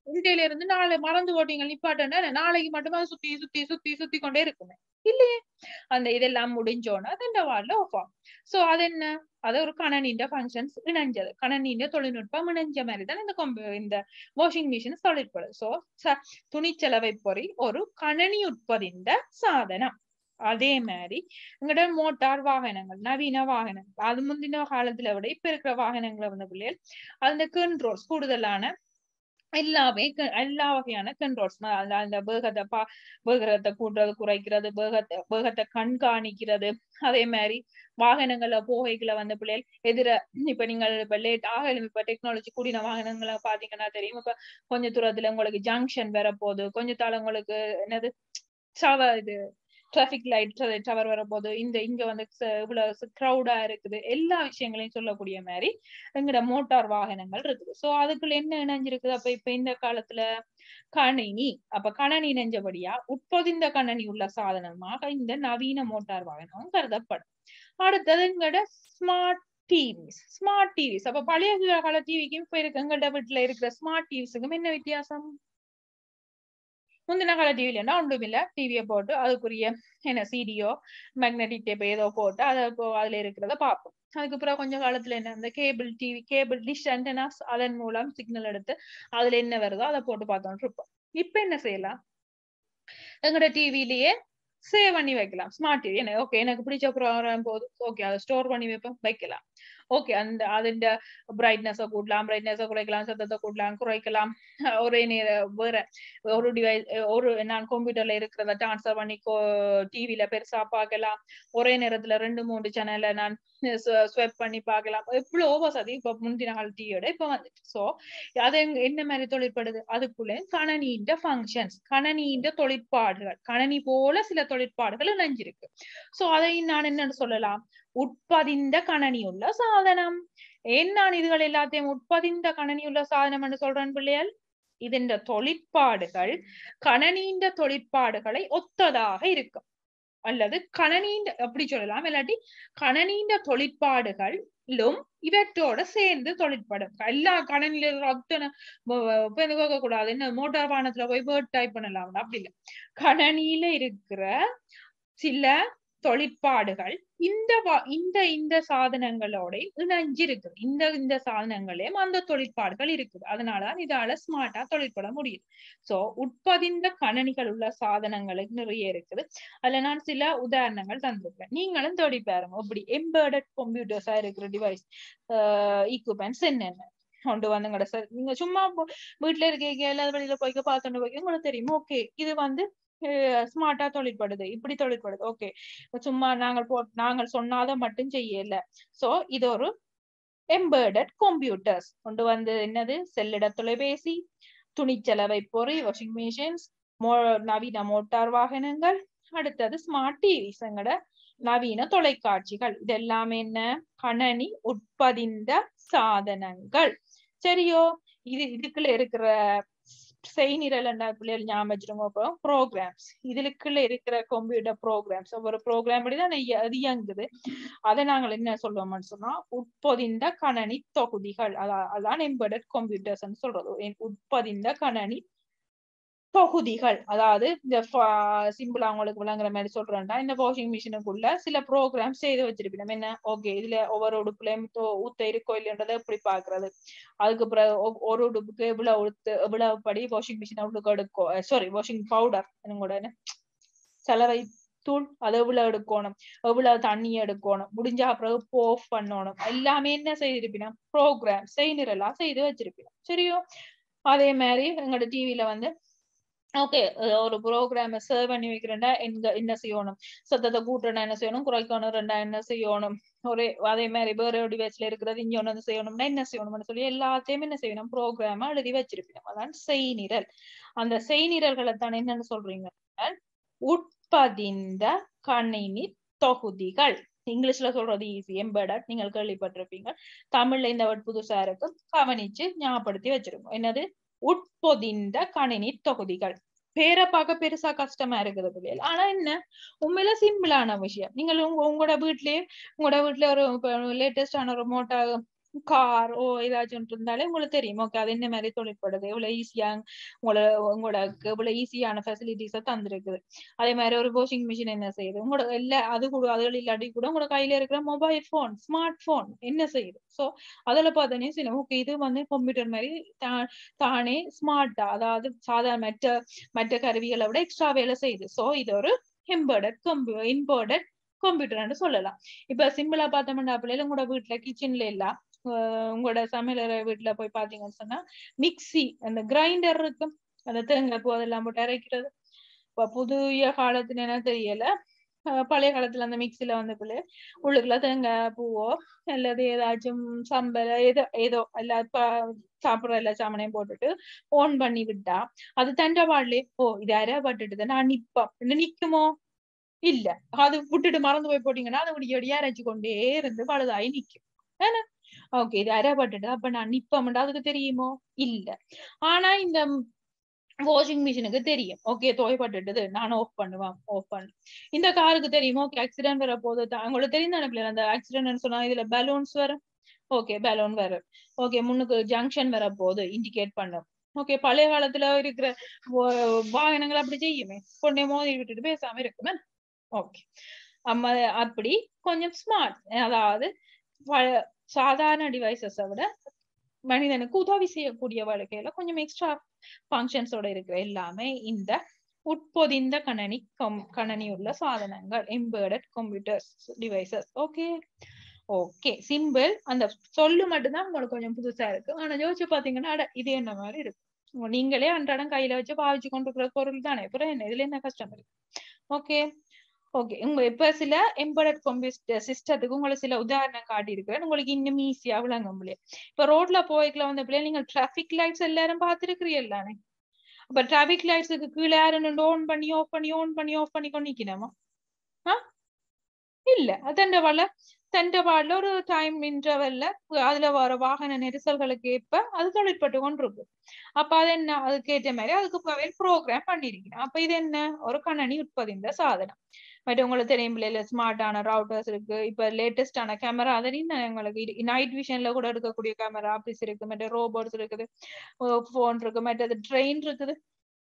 இன்றையில இருந்து நாளை மறந்து போட்டீங்க நிப்பாட்டேன்னா நாளைக்கு மட்டும் அது சுத்தி சுத்தி சுத்தி சுத்தி கொண்டே இருக்குமே இல்லையே அந்த இதெல்லாம் முடிஞ்சோன்னா அது இந்த வார்டில் ஆஃப் ஆகும் சோ அது என்ன அது ஒரு கணனின்ற ஃபங்க்ஷன்ஸ் இணைஞ்சது கணனின்ற தொழில்நுட்பம் இணைஞ்ச மாதிரி தான் இந்த கொம்ப இந்த வாஷிங் மிஷின் தொழிற்படும் சோ துணிச்சலவை பொறி ஒரு கணனி உட்பதிந்த சாதனம் அதே மாதிரி எங்கட மோட்டார் வாகனங்கள் நவீன வாகனங்கள் அது முந்தின காலத்துல விட இப்ப இருக்கிற வாகனங்களை வந்து பிள்ளைகள் அந்த கண்ட்ரோல்ஸ் கூடுதலான எல்லாமே எல்லா வகையான கண்ட்ரோல்ஸ் அந்த வேகத்தை பா வேகத்தை கூட்டுறது குறைக்கிறது வேகத்தை வேகத்தை கண்காணிக்கிறது அதே மாதிரி வாகனங்கள போகைகளை வந்து பிள்ளைகள் எதிர இப்ப நீங்கள் இப்ப லேட் ஆக இப்ப டெக்னாலஜி கூடின வாகனங்களை பாத்தீங்கன்னா தெரியும் இப்ப கொஞ்ச தூரத்துல உங்களுக்கு ஜங்ஷன் வர போகுது கொஞ்ச தாள உங்களுக்கு என்னது சாவ இது டிராபிக் லைட் டவர் வரப்போது இந்த இங்க வந்து இவ்வளவு க்ரௌடா இருக்குது எல்லா விஷயங்களையும் சொல்லக்கூடிய மாதிரி எங்கட மோட்டார் வாகனங்கள் இருக்குது சோ அதுக்குள்ள என்ன இணைஞ்சிருக்குது அப்ப இப்ப இந்த காலத்துல கணினி அப்ப கணனி இணைஞ்சபடியா உட்பொதிந்த கணனி உள்ள சாதனமாக இந்த நவீன மோட்டார் வாகனம் கருதப்படும் அடுத்தது எங்கட ஸ்மார்ட் டிவிஸ் ஸ்மார்ட் டிவிஸ் அப்ப பழைய கால டிவிக்கும் இப்ப இருக்கு எங்கட வீட்டுல இருக்கிற ஸ்மார்ட் டிவிஸுக்கும் என்ன வித்தியாசம் முந்தின கால டிவில ஒன்றும் இல்ல டிவியை போட்டு அதுக்குரிய என்ன சிடியோ மேக்னெட்டிக் டேப் ஏதோ போட்டு அதை அதுல இருக்கிறத பார்ப்போம் அதுக்கப்புறம் கொஞ்ச காலத்துல என்ன இந்த cable TV cable dish antennas அதன் மூலம் சிக்னல் எடுத்து அதுல என்ன வருதோ அதை போட்டு பார்த்தோம் இருப்போம் இப்ப என்ன செய்யலாம் எங்கட டிவிலேயே சேவ் பண்ணி வைக்கலாம் ஸ்மார்ட் டிவி என்ன ஓகே எனக்கு பிடிச்ச ப்ரோக்ராம் போது ஓகே அதை ஸ்டோர் பண்ணி வைப்போம் வைக்கலாம் ஓகே அந்த அதிண்ட பிரைட்னஸை கூட்டலாம் பிரைட்னஸை குறைக்கலாம் சத்தத்தை கூட்டலாம் குறைக்கலாம் ஒரே நேர வேற ஒரு டிவைஸ் ஒரு நான் கம்ப்யூட்டர்ல இருக்கிறத ட்ரான்ஸ்ஃபர் பண்ணி டிவில பெருசா பார்க்கலாம் ஒரே நேரத்துல ரெண்டு மூணு சேனல்ல நான் ஸ்வெப் பண்ணி பார்க்கலாம் எவ்வளவு வசதி இப்ப முந்தின கால டிவியோட இப்ப வந்துட்டு சோ அது என்ன மாதிரி தொழிற்படுது அதுக்குள்ள கணனின்ற ஃபங்க்ஷன்ஸ் கணனின்ற தொழிற்பாடுகள் கணனி போல சில தொழிற்பாடுகள் இணைஞ்சிருக்கு சோ அதை நான் என்னன்னு சொல்லலாம் உட்பதிந்த கணனி உள்ள சாதனம் ஏன் நான் இதுகள் எல்லாத்தையும் உட்பதிந்த கணனி உள்ள சாதனம் என்று சொல்றேன் பிள்ளைகள் இதன் தொழிற்பாடுகள் கணனீண்ட தொழிற்பாடுகளை ஒத்ததாக இருக்கும் அல்லது கணனீண்ட அப்படி சொல்லலாம் இல்லாட்டி கணனீண்ட தொழிற்பாடுகளும் இவற்றோட சேர்ந்து தொழிற்படும் எல்லா கணனில அத்தனை கேட்க கூடாது என்ன மோட்டார் வாகனத்துல போய் வேர்ட் டைப் பண்ணலாம் அப்படி இல்லை கணனியில இருக்கிற சில தொழிற்பாடுகள் இந்த இந்த இந்த சாதனங்களோட இணைஞ்சிருக்கு இந்த இந்த சாதனங்களே அந்த தொழிற்பாடுகள் இருக்குது அதனாலதான் இதால ஸ்மார்ட்டா தொழிற்பட முடியுது சோ உட்பதிந்த கணனிகள் உள்ள சாதனங்களுக்கு நிறைய இருக்குது அதுல நான் சில உதாரணங்கள் தந்திருக்கேன் நீங்களும் தேடி பாருங்க இப்படி எம்பர்டட் கம்ப்யூட்டர்ஸா இருக்கிற டிவைஸ் ஈக்குவன்ஸ் என்னென்ன கொண்டு வந்துங்கட சார் நீங்க சும்மா வீட்டுல இருக்கீங்க எல்லா வெளியில போய்க்க பார்த்துட்டு போய்க்க உங்களுக்கு தெரியும் ஓகே இது வந்து ஸ்மார்ட்டா தொழிற்படுது இப்படி தொழிற்படுது ஓகே சும்மா நாங்கள் போ நாங்கள் சொன்னாத மட்டும் செய்யல சோ இது ஒரு எம்பர்டட் கம்ப்யூட்டர்ஸ் கொண்டு வந்து என்னது செல்லிட தொலைபேசி துணிச்சலவை பொறி வாஷிங் மிஷின்ஸ் மோ நவீன மோட்டார் வாகனங்கள் அடுத்தது ஸ்மார்ட் டிவிஸ் எங்கட நவீன தொலைக்காட்சிகள் இது எல்லாமே என்ன கணனி உட்பதிந்த சாதனங்கள் சரியோ இது இதுக்குள்ள இருக்கிற செய்நிரல் பிள்ளைகள் ஞாபகம் வச்சிருங்க அப்புறம் ப்ரோக்ராம்ஸ் இதுக்குள்ள இருக்கிற கம்ப்யூட்டர் ப்ரோக்ராம்ஸ் ஒவ்வொரு ப்ரோக்ராம் படிதான் அது இயங்குது அதை நாங்கள் என்ன சொல்லுவோம்னு சொன்னா உட்பொதிந்த கணனி தொகுதிகள் அதான் எம்பெடட் கம்ப்யூட்டர்ஸ் சொல்றது உட்பதிந்த கணனி தொகுதிகள் அதாவது இந்த சிம்பிள் அவங்களுக்கு விளங்குற மாதிரி சொல்றேன்டா இந்த வாஷிங் மிஷினுக்குள்ள சில ப்ரோக்ராம் செய்து வச்சிருப்போம் என்ன ஓகே இதுல ஒவ்வொரு உடுப்புலயும் ஊத்த இருக்கோ இல்லைன்றதை எப்படி பாக்குறது அதுக்கப்புறம் ஒரு உடுப்புக்கு எவ்வளவு உடுத்து எவ்வளவு படி வாஷிங் மிஷின் அவ்வளவு எடுக்கும் சாரி வாஷிங் பவுடர் கூட சலவை தூள் அது எவ்வளவு எடுக்கணும் எவ்வளவு தண்ணி எடுக்கணும் முடிஞ்சா பிறகு போஃப் பண்ணணும் எல்லாமே என்ன செய்திருப்பினா ப்ரோக்ராம் செய்நிரலா செய்து வச்சிருப்பினோம் சரியோ அதே மாதிரி எங்களோட டிவில வந்து ஓகே ஒரு ப்ரோக்ராம சர்வ் பண்ணி வைக்கிறேன்டா எங்க என்ன செய்யணும் சத்தத்தை கூட்டணும் என்ன செய்யணும் குறைக்கணும் ரெண்டா என்ன செய்யணும் ஒரே அதே மாதிரி வேற டிவைஸ்ல இருக்கிறது இங்க ஒண்ணு செய்யணும்னா என்ன செய்யணும்னு சொல்லி எல்லாத்தையும் என்ன செய்யணும் ப்ரோக்ராமா எழுதி வச்சிருப்போம் அதான் செய்நிரல் அந்த செய்நிரல்களை தான் என்னன்னு சொல்றீங்க உட்பதிந்த கணினி தொகுதிகள் இங்கிலீஷ்ல சொல்றது ஈஸி எம்பர்டட் நீங்கள் கேள்விப்பட்டிருப்பீங்க தமிழ்ல இந்த வேர்ட் புதுசா இருக்கும் கவனிச்சு ஞாபகப்படுத்தி வச்சிருக்கோம் என்னது உட்பொதிந்த கணினி தொகுதிகள் பேரை பார்க்க பெருசா கஷ்டமா இருக்குது பிள்ளைகள் ஆனா என்ன உண்மையில சிம்பிளான விஷயம் நீங்கள் உங்க உங்களோட வீட்லயே உங்களோட வீட்டுல ஒரு லேட்டஸ்டான ஒரு மோட்டா கார் ஓ ஏதாச்சும் இருந்தாலே உங்களுக்கு தெரியும் ஓகே அது என்ன மாதிரி தொழிற்படுது இவ்வளவு ஈஸியா உங்களோட உங்களுக்கு இவ்வளவு ஈஸியான ஃபெசிலிட்டிஸ தந்திருக்குது அதே மாதிரி ஒரு வாஷிங் மிஷின் என்ன செய்யுது உங்களோட இல்ல அது கூட அதுகள் இல்லாட்டி கூட உங்களோட கையில இருக்கிற மொபைல் போன் ஸ்மார்ட் போன் என்ன செய்யுது சோ அதுல பார்த்தோன்னே சில ஓகே இது வந்து கம்ப்யூட்டர் மாதிரி தா- தானே ஸ்மார்ட்டா அதாவது சாதாரண மற்ற மற்ற கருவிகளை விட எக்ஸ்ட்ரா வேலை செய்யுது சோ இது ஒரு எம்பர்டட் கம்ப்யூ இன்பர்டட் கம்ப்யூட்டர்னு சொல்லலாம் இப்ப சிம்பிளா பார்த்தோம்னா பிள்ளைல உங்களோட வீட்டுல கிச்சன்ல எல்லாம் ஆஹ் உங்களோட சமையலறை வீட்டுல போய் பாத்தீங்கன்னு சொன்னா மிக்ஸி அந்த கிரைண்டர் இருக்கும் அந்த தேங்காய் பூ அதெல்லாம் போட்டு அரைக்கிறது இப்ப புதிய காலத்துல என்ன தெரியல ஆஹ் பழைய காலத்துல அந்த மிக்ஸில வந்து பிள்ளை உள்ளுக்குள்ள தேங்காய் பூவோ அல்லது ஏதாச்சும் சம்பல் ஏதோ ஏதோ எல்லா ப- சாப்பிடுற எல்லா சாமானையும் போட்டுட்டு ஓன் பண்ணி விட்டா அது தண்ட பாடலே ஓ இது அரைப்பட்டுட்டு நான் நிப்பம் இன்னும் நிக்குமோ இல்ல அது விட்டுட்டு மறந்து போய் போட்டீங்கன்னா அது விடிய விடிய அரைச்சு கொண்டே இருந்து பழுதாயி நிக்கும் ஏன்னா ஓகே இது அரைப்பட்டுட்டு அப்ப நான் நிப்பம்டா அதுக்கு தெரியுமோ இல்ல ஆனா இந்த வாஷிங் மிஷினுக்கு தெரியும் ஓகே துவைப்பட்டுட்டது நான் ஆஃப் பண்ணுவேன் ஆஃப் பண்ணு இந்த காருக்கு தெரியுமா ஓகே ஆக்சிடென்ட் வர போது தான் உங்களுக்கு தெரியும் தானே அந்த ஆக்சிடென்ட் சொன்னா இதுல பலூன்ஸ் வரும் ஓகே பலூன் வரும் ஓகே முன்னுக்கு ஜங்ஷன் வர போது இண்டிகேட் பண்ணும் ஓகே பழைய காலத்துல இருக்கிற வா- வாகனங்கள் அப்படி செய்யுமே கொண்டே மோதி விட்டுட்டு பேசாம இருக்குமே ஓகே அம்ம அப்படி கொஞ்சம் ஸ்மார்ட் அதாவது ப- சாதாரண டிவைசஸை விட மனிதனுக்கு உதவி செய்யக்கூடிய வாழ்க்கையில கொஞ்சம் எக்ஸ்ட்ரா ஃபங்க்ஷன்ஸோட இருக்கிற எல்லாமே இந்த உட்பொதிந்த கணனி கம் கணனி உள்ள சாதனங்கள் embedded computers devices okay okay simple அந்த சொல்லு மட்டும்தான் உங்களுக்கு கொஞ்சம் புதுசா இருக்கு ஆனா யோசிச்சு பாத்தீங்கன்னா அட இது என்ன மாதிரி இருக்கு உங்க நீங்களே அன்றாடம் கையில வச்சு பாவிச்சு கொண்டு இருக்கிற பொருள் தானே அப்புறம் என்ன இதுல என்ன கஷ்டம் இருக்கு ஓகே ஓகே உங்க இப்ப சில எம்பர்டட் கம்ப்யூட்டர் சிஸ்டத்துக்கு உங்களுக்கு சில உதாரணம் காட்டியிருக்கிறேன் உங்களுக்கு இன்னும் ஈஸியா விளங்க முடியும் இப்ப ரோட்ல போய்க்கல வந்த பிள்ளை நீங்க டிராபிக் லைட்ஸ் எல்லாரும் பாத்துருக்கிறீங்கல்லானே அப்ப டிராபிக் லைட்ஸுக்கு கீழே யாரும் ஓன் பண்ணி ஆஃப் பண்ணி ஓன் பண்ணி ஆஃப் பண்ணி கொண்டிக்கணுமா ஆ இல்ல தண்டவாள தண்டவாள ஒரு டைம் இன்டர்வல்ல அதுல வர வாகன நெரிசல்களுக்கு ஏற்ப அது தொழிற்பட்டு கொண்டிருக்கு அப்ப அது என்ன அதுக்கு ஏற்ற மாதிரி அதுக்கு ப்ரோக்ராம் பண்ணிருக்கணும் அப்ப இது என்ன ஒரு கணனி உட்பதிந்த சாதனம் பட் உங்களுக்கு தெரியும் இல்ல ஸ்மார்ட்டான ரவுட்டர்ஸ் இருக்கு இப்ப லேட்டஸ்டான கேமரா அதையும் உங்களுக்கு நைட் விஷன்ல கூட எடுக்கக்கூடிய கேமரா ஆபீஸ் இருக்கு மற்ற ரோபோட்ஸ் இருக்குது போன் இருக்கு மற்றது ட்ரெயின் இருக்குது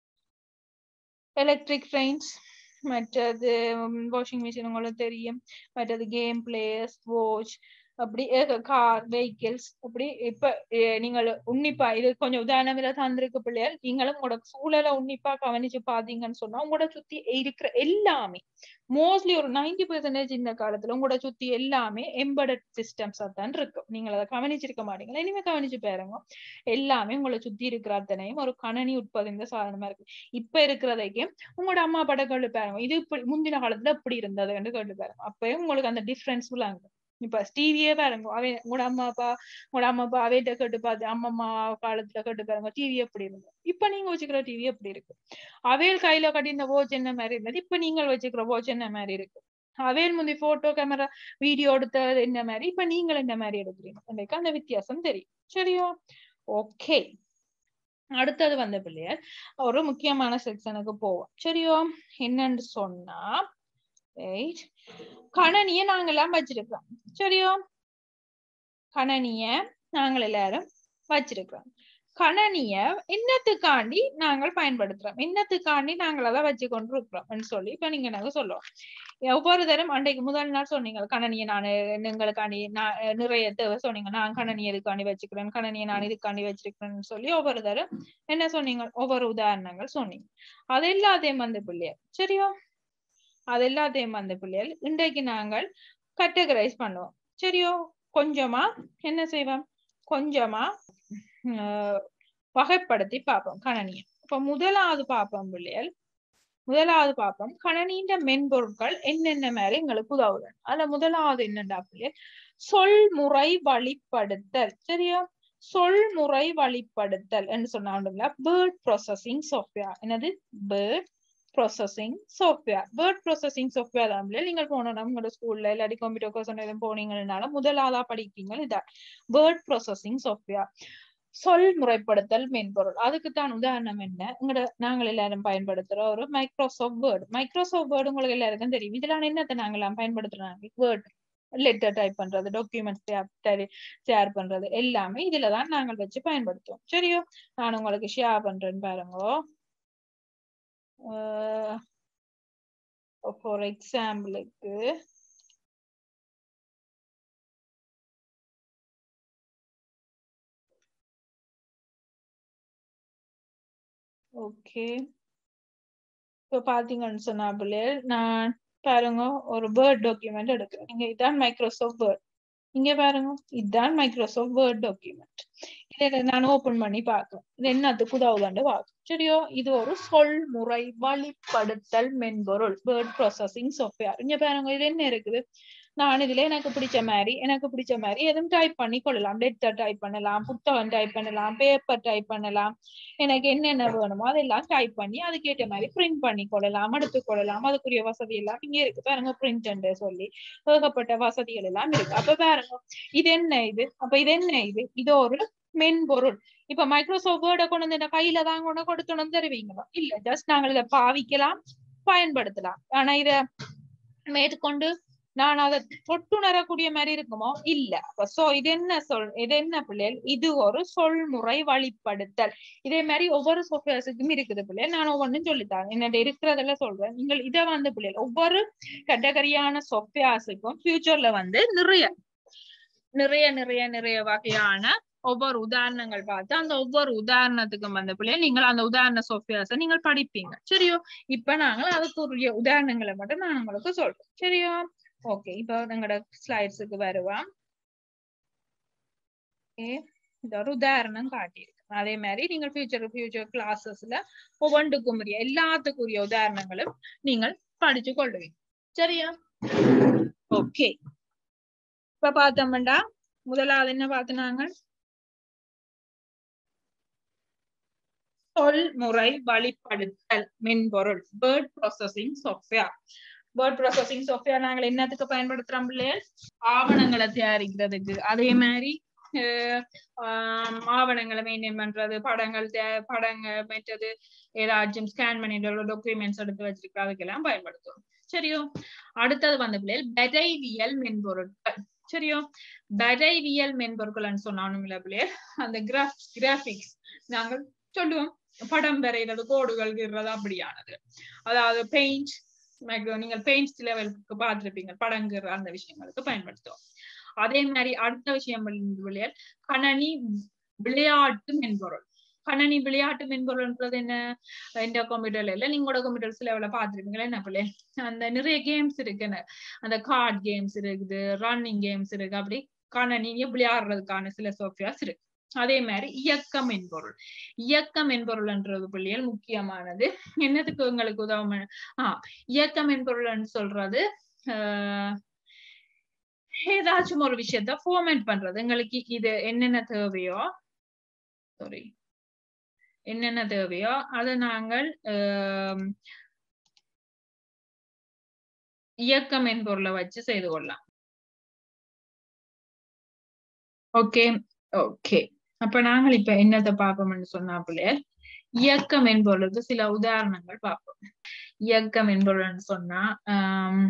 எலக்ட்ரிக் ட்ரெயின்ஸ் மற்றது வாஷிங் மிஷின் உங்களுக்கு தெரியும் மற்றது கேம் பிளேயர்ஸ் வாட்ச் அப்படி கார் வெஹிக்கிள்ஸ் அப்படி இப்ப அஹ் நீங்கள் உன்னிப்பா இது கொஞ்சம் உதாரணம் தந்திருக்கு பிள்ளைகள் நீங்களும் உங்களோட சூழலை உன்னிப்பா கவனிச்சு பாத்தீங்கன்னு சொன்னா உங்களோட சுத்தி இருக்கிற எல்லாமே மோஸ்ட்லி ஒரு நைன்டி பெர்சன்டேஜ் இந்த காலத்துல உங்களோட சுத்தி எல்லாமே எம்பர்டட் சிஸ்டம்ஸ் தான் இருக்கும் நீங்கள் அதை கவனிச்சிருக்க மாட்டீங்களா இனிமே கவனிச்சு பாருங்க எல்லாமே உங்களை சுத்தி இருக்கிற அத்தனையும் ஒரு கணனி உட்பதிந்த சாதனமா இருக்கு இப்ப இருக்கிறதைக்கு உங்களோட அம்மா பட கேட்டு பாருங்க இது இப்படி முந்தின காலத்துல இப்படி இருந்ததுன்னு கேட்டு பாருங்க அப்பயும் உங்களுக்கு அந்த டிஃபரன்ஸ் விளாங்க இப்ப டிவியே பாருங்க அவ உங்களோட அம்மா அப்பா உங்களோட அம்மா அப்பா அவைகிட்ட கேட்டு பார்த்து அம்மா அம்மா காலத்துல கேட்டு பாருங்க டிவி எப்படி இருக்கும் இப்ப நீங்க வச்சுக்கிற டிவி எப்படி இருக்கு அவையல் கையில கட்டின வாட்ச் என்ன மாதிரி இருந்தது இப்ப நீங்கள் வச்சுக்கிற வாட்ச் என்ன மாதிரி இருக்கு அவையல் முந்தி போட்டோ கேமரா வீடியோ எடுத்தது என்ன மாதிரி இப்ப நீங்கள் என்ன மாதிரி எடுக்கிறீங்க எனக்கு அந்த வித்தியாசம் தெரியும் சரியா ஓகே அடுத்தது வந்த பிள்ளையர் ஒரு முக்கியமான செக்ஷனுக்கு போவோம் சரியோ என்னன்னு சொன்னா ரைட் கணனிய நாங்க எல்லாம் வச்சிருக்கிறோம் சரியோ கணனிய நாங்கள் எல்லாரும் வச்சிருக்கிறோம் கணனிய என்னத்துக்காண்டி நாங்கள் பயன்படுத்துறோம் என்னத்துக்காண்டி நாங்கள் அதை வச்சு கொண்டு இருக்கிறோம் சொல்லி இப்ப நீங்க எனக்கு சொல்லுவோம் ஒவ்வொரு தரம் அன்றைக்கு முதல் நாள் சொன்னீங்க கணனியை நான் எங்களுக்காண்டி நான் நிறைய தேவை சொன்னீங்க நான் கணனி எதுக்காண்டி வச்சுக்கிறேன் கணனியை நான் இதுக்காண்டி வச்சிருக்கிறேன்னு சொல்லி ஒவ்வொரு தரம் என்ன சொன்னீங்க ஒவ்வொரு உதாரணங்கள் சொன்னீங்க அது எல்லாத்தையும் வந்து பிள்ளையர் சரியோ அது எல்லாத்தையும் வந்து பிள்ளைகள் இன்றைக்கு நாங்கள் கட்டகரைஸ் பண்ணுவோம் சரியோ கொஞ்சமா என்ன செய்வோம் கொஞ்சமா வகைப்படுத்தி பார்ப்போம் கணனியை இப்ப முதலாவது பார்ப்போம் பிள்ளைகள் முதலாவது பார்ப்போம் கணனின்ற மென்பொருட்கள் என்னென்ன மாதிரி எங்களுக்கு உதவுது அதுல முதலாவது என்னண்டா பிள்ளைகள் சொல்முறை வழிப்படுத்தல் சரியா சொல்முறை வழிப்படுத்தல் என்று சொன்னாங்க பேர்ட் ப்ராசஸிங் சாஃப்ட்வேர் என்னது word processing software word processing software தான் நீங்கள் போனோம்னா உங்களோட ஸ்கூல்ல இல்லாட்டி கம்ப்யூட்டர் கோர்ஸ் எதுவும் போனீங்கன்னால முதலாவதா படிப்பீங்க இதான் வேர்ட் ப்ராசஸிங் சாஃப்ட்வேர் சொல் முறைப்படுத்தல் மென்பொருள் அதுக்கு தான் உதாரணம் என்ன உங்களோட நாங்கள் எல்லாரும் பயன்படுத்துற ஒரு மைக்ரோசாஃப்ட் வேர்டு மைக்ரோசாஃப்ட் வேர்டு உங்களுக்கு எல்லாருக்கும் தெரியும் இதெல்லாம் என்னத்தை நாங்கள் எல்லாம் பயன்படுத்துறாங்க வேர்ட் லெட்டர் டைப் பண்றது டாக்குமெண்ட்ஸ் ஷேர் பண்றது எல்லாமே இதுல தான் நாங்கள் வச்சு பயன்படுத்துவோம் சரியோ நான் உங்களுக்கு ஷேர் பண்றேன்னு பாருங்க ஃபார் எக்ஸாம்பிளுக்கு ஓகே இப்போ பாத்தீங்கன்னு சொன்னா பிள்ளைகள் நான் பாருங்க ஒரு வேர்ட் டாக்குமெண்ட் எடுக்கிறேன் நீங்க இதான் மைக்ரோசாஃப்ட் வேர்ட் இங்க பாருங்க இதுதான் மைக்ரோசாஃப்ட் வேர்ட் டாக்குமெண்ட் இதை நான் ஓபன் பண்ணி பார்க்கிறேன் இது என்னத்துக்கு உதவுதாண்டு பார்க்கும் சரியோ இது ஒரு சொல்முறை வழிப்படுத்தல் மென்பொருள் வேர்ட் ப்ராசஸிங் சாஃப்ட்வேர் இங்க பாருங்க இது என்ன இருக்குது நான் இதுல எனக்கு பிடிச்ச மாதிரி எனக்கு பிடிச்ச மாதிரி எதுவும் டைப் பண்ணி கொள்ளலாம் லெட்டர் டைப் பண்ணலாம் புத்தகம் டைப் பண்ணலாம் பேப்பர் டைப் பண்ணலாம் எனக்கு என்னென்ன வேணுமோ அதெல்லாம் டைப் பண்ணி அதுக்கேற்ற மாதிரி பிரிண்ட் பண்ணி கொள்ளலாம் எடுத்து கொள்ளலாம் அதுக்குரிய வசதி எல்லாம் இங்க இருக்கு பாருங்க பிரிண்ட் சொல்லி ஏகப்பட்ட வசதிகள் எல்லாம் இருக்கு அப்ப பாருங்க இது என்ன இது அப்ப இது என்ன இது இது ஒரு மென்பொருள் இப்ப மைக்ரோசாஃப்ட் வேர்டை கொண்டு வந்து இந்த கையில தான் கொண்டு கொடுக்கணும் தருவீங்களா இல்ல ஜஸ்ட் நாங்கள் இதை பாவிக்கலாம் பயன்படுத்தலாம் ஆனா இத மேற்கொண்டு நான் அதை தொட்டுணரக்கூடிய மாதிரி இருக்குமோ இல்ல சோ இது என்ன சொல் இது என்ன பிள்ளைகள் இது ஒரு சொல்முறை வழிப்படுத்தல் இதே மாதிரி ஒவ்வொரு சாஃப்ட்வேர்ஸுக்கும் இருக்குது பிள்ளைகள் நான் ஒவ்வொன்றும் சொல்லித்தரேன் என்னோட இருக்கிறதெல்லாம் சொல்றேன் நீங்கள் இதை வந்து பிள்ளைகள் ஒவ்வொரு கேட்டகரியான சாஃப்ட்வேர்ஸுக்கும் ஃபியூச்சர்ல வந்து நிறைய நிறைய நிறைய நிறைய வகையான ஒவ்வொரு உதாரணங்கள் பார்த்து அந்த ஒவ்வொரு உதாரணத்துக்கும் வந்த பிள்ளைய நீங்கள் அந்த உதாரண சாஃப்ட்வேர்ஸை நீங்கள் படிப்பீங்க சரியோ இப்ப நாங்கள் அதுக்குரிய உதாரணங்களை மட்டும் நான் உங்களுக்கு சொல்றேன் சரியோ ஓகே இப்போ எங்களோட ஸ்லைட்ஸுக்கு வருவோம் இந்த ஒரு உதாரணம் காட்டியிருக்கு அதே மாதிரி நீங்கள் ஃபியூச்சர் ஃபியூச்சர் கிளாஸஸ்ல ஒவ்வொன்றுக்கும் உரிய எல்லாத்துக்குரிய உதாரணங்களும் நீங்கள் படிச்சு கொள்ளுவீங்க சரியா ஓகே இப்ப பார்த்தோம்டா முதலாவது என்ன பார்த்தினாங்க சொல்முறை வழிப்படுத்தல் மென்பொருள் word processing software word processing software நாங்கள் என்னத்துக்கு பயன்படுத்துறோம் பிள்ளைகள் ஆவணங்களை தயாரிக்கிறதுக்கு அதே மாதிரி ஆவணங்களை மெயின்டைன் பண்றது படங்கள் படங்கள் மற்றது ஏதாச்சும் ஸ்கேன் பண்ணிட்டு டாக்குமெண்ட்ஸ் எடுத்து வச்சிருக்க அதுக்கெல்லாம் பயன்படுத்துவோம் சரியோ அடுத்தது வந்து பிள்ளைகள் பெரைவியல் மென்பொருட்கள் சரியோ பெரைவியல் மென்பொருட்கள்னு சொன்னாலும் இல்ல பிள்ளைகள் அந்த கிராஃப் கிராபிக்ஸ் நாங்கள் சொல்லுவோம் படம் வரைகிறது கோடுகள் கீறது அப்படியானது அதாவது பெயிண்ட் நீங்கள் பெயிண்ட் லெவலுக்கு பார்த்துருப்பீங்க படங்குற அந்த விஷயங்களுக்கு பயன்படுத்துவோம் அதே மாதிரி அடுத்த விஷயம் விளையாட் கணனி விளையாட்டு மென்பொருள் கணனி விளையாட்டு மென்பொருள்ன்றது என்ன இந்த கம்ப்யூட்டர்ல இல்ல நீங்களோட கம்ப்யூட்டர்ஸ் லெவல பாத்துருப்பீங்களா என்ன பிள்ளை அந்த நிறைய கேம்ஸ் இருக்கு அந்த கார்ட் கேம்ஸ் இருக்குது ரன்னிங் கேம்ஸ் இருக்கு அப்படி கணனிய விளையாடுறதுக்கான சில சாஃப்ட்வேர்ஸ் இருக்கு அதே மாதிரி இயக்கம் என்பொருள் இயக்கம் என்பொருள்ன்றது பிள்ளைகள் முக்கியமானது என்னத்துக்கு உங்களுக்கு உதவும் ஆஹ் இயக்கம் என்பொருள்னு சொல்றது ஆஹ் ஏதாச்சும் ஒரு விஷயத்த ஃபார்மேட் பண்றது எங்களுக்கு இது என்னென்ன தேவையோ சாரி என்னென்ன தேவையோ அதை நாங்கள் இயக்கம் என்பொருளை வச்சு செய்து கொள்ளலாம் ஓகே ஓகே அப்ப நாங்கள் இப்ப என்னத்தை பார்ப்போம்னு சொன்னா பிள்ளையர் இயக்கம் என்பொழுது சில உதாரணங்கள் பார்ப்போம் இயக்கம் என்பொருள்னு சொன்னா ஆஹ்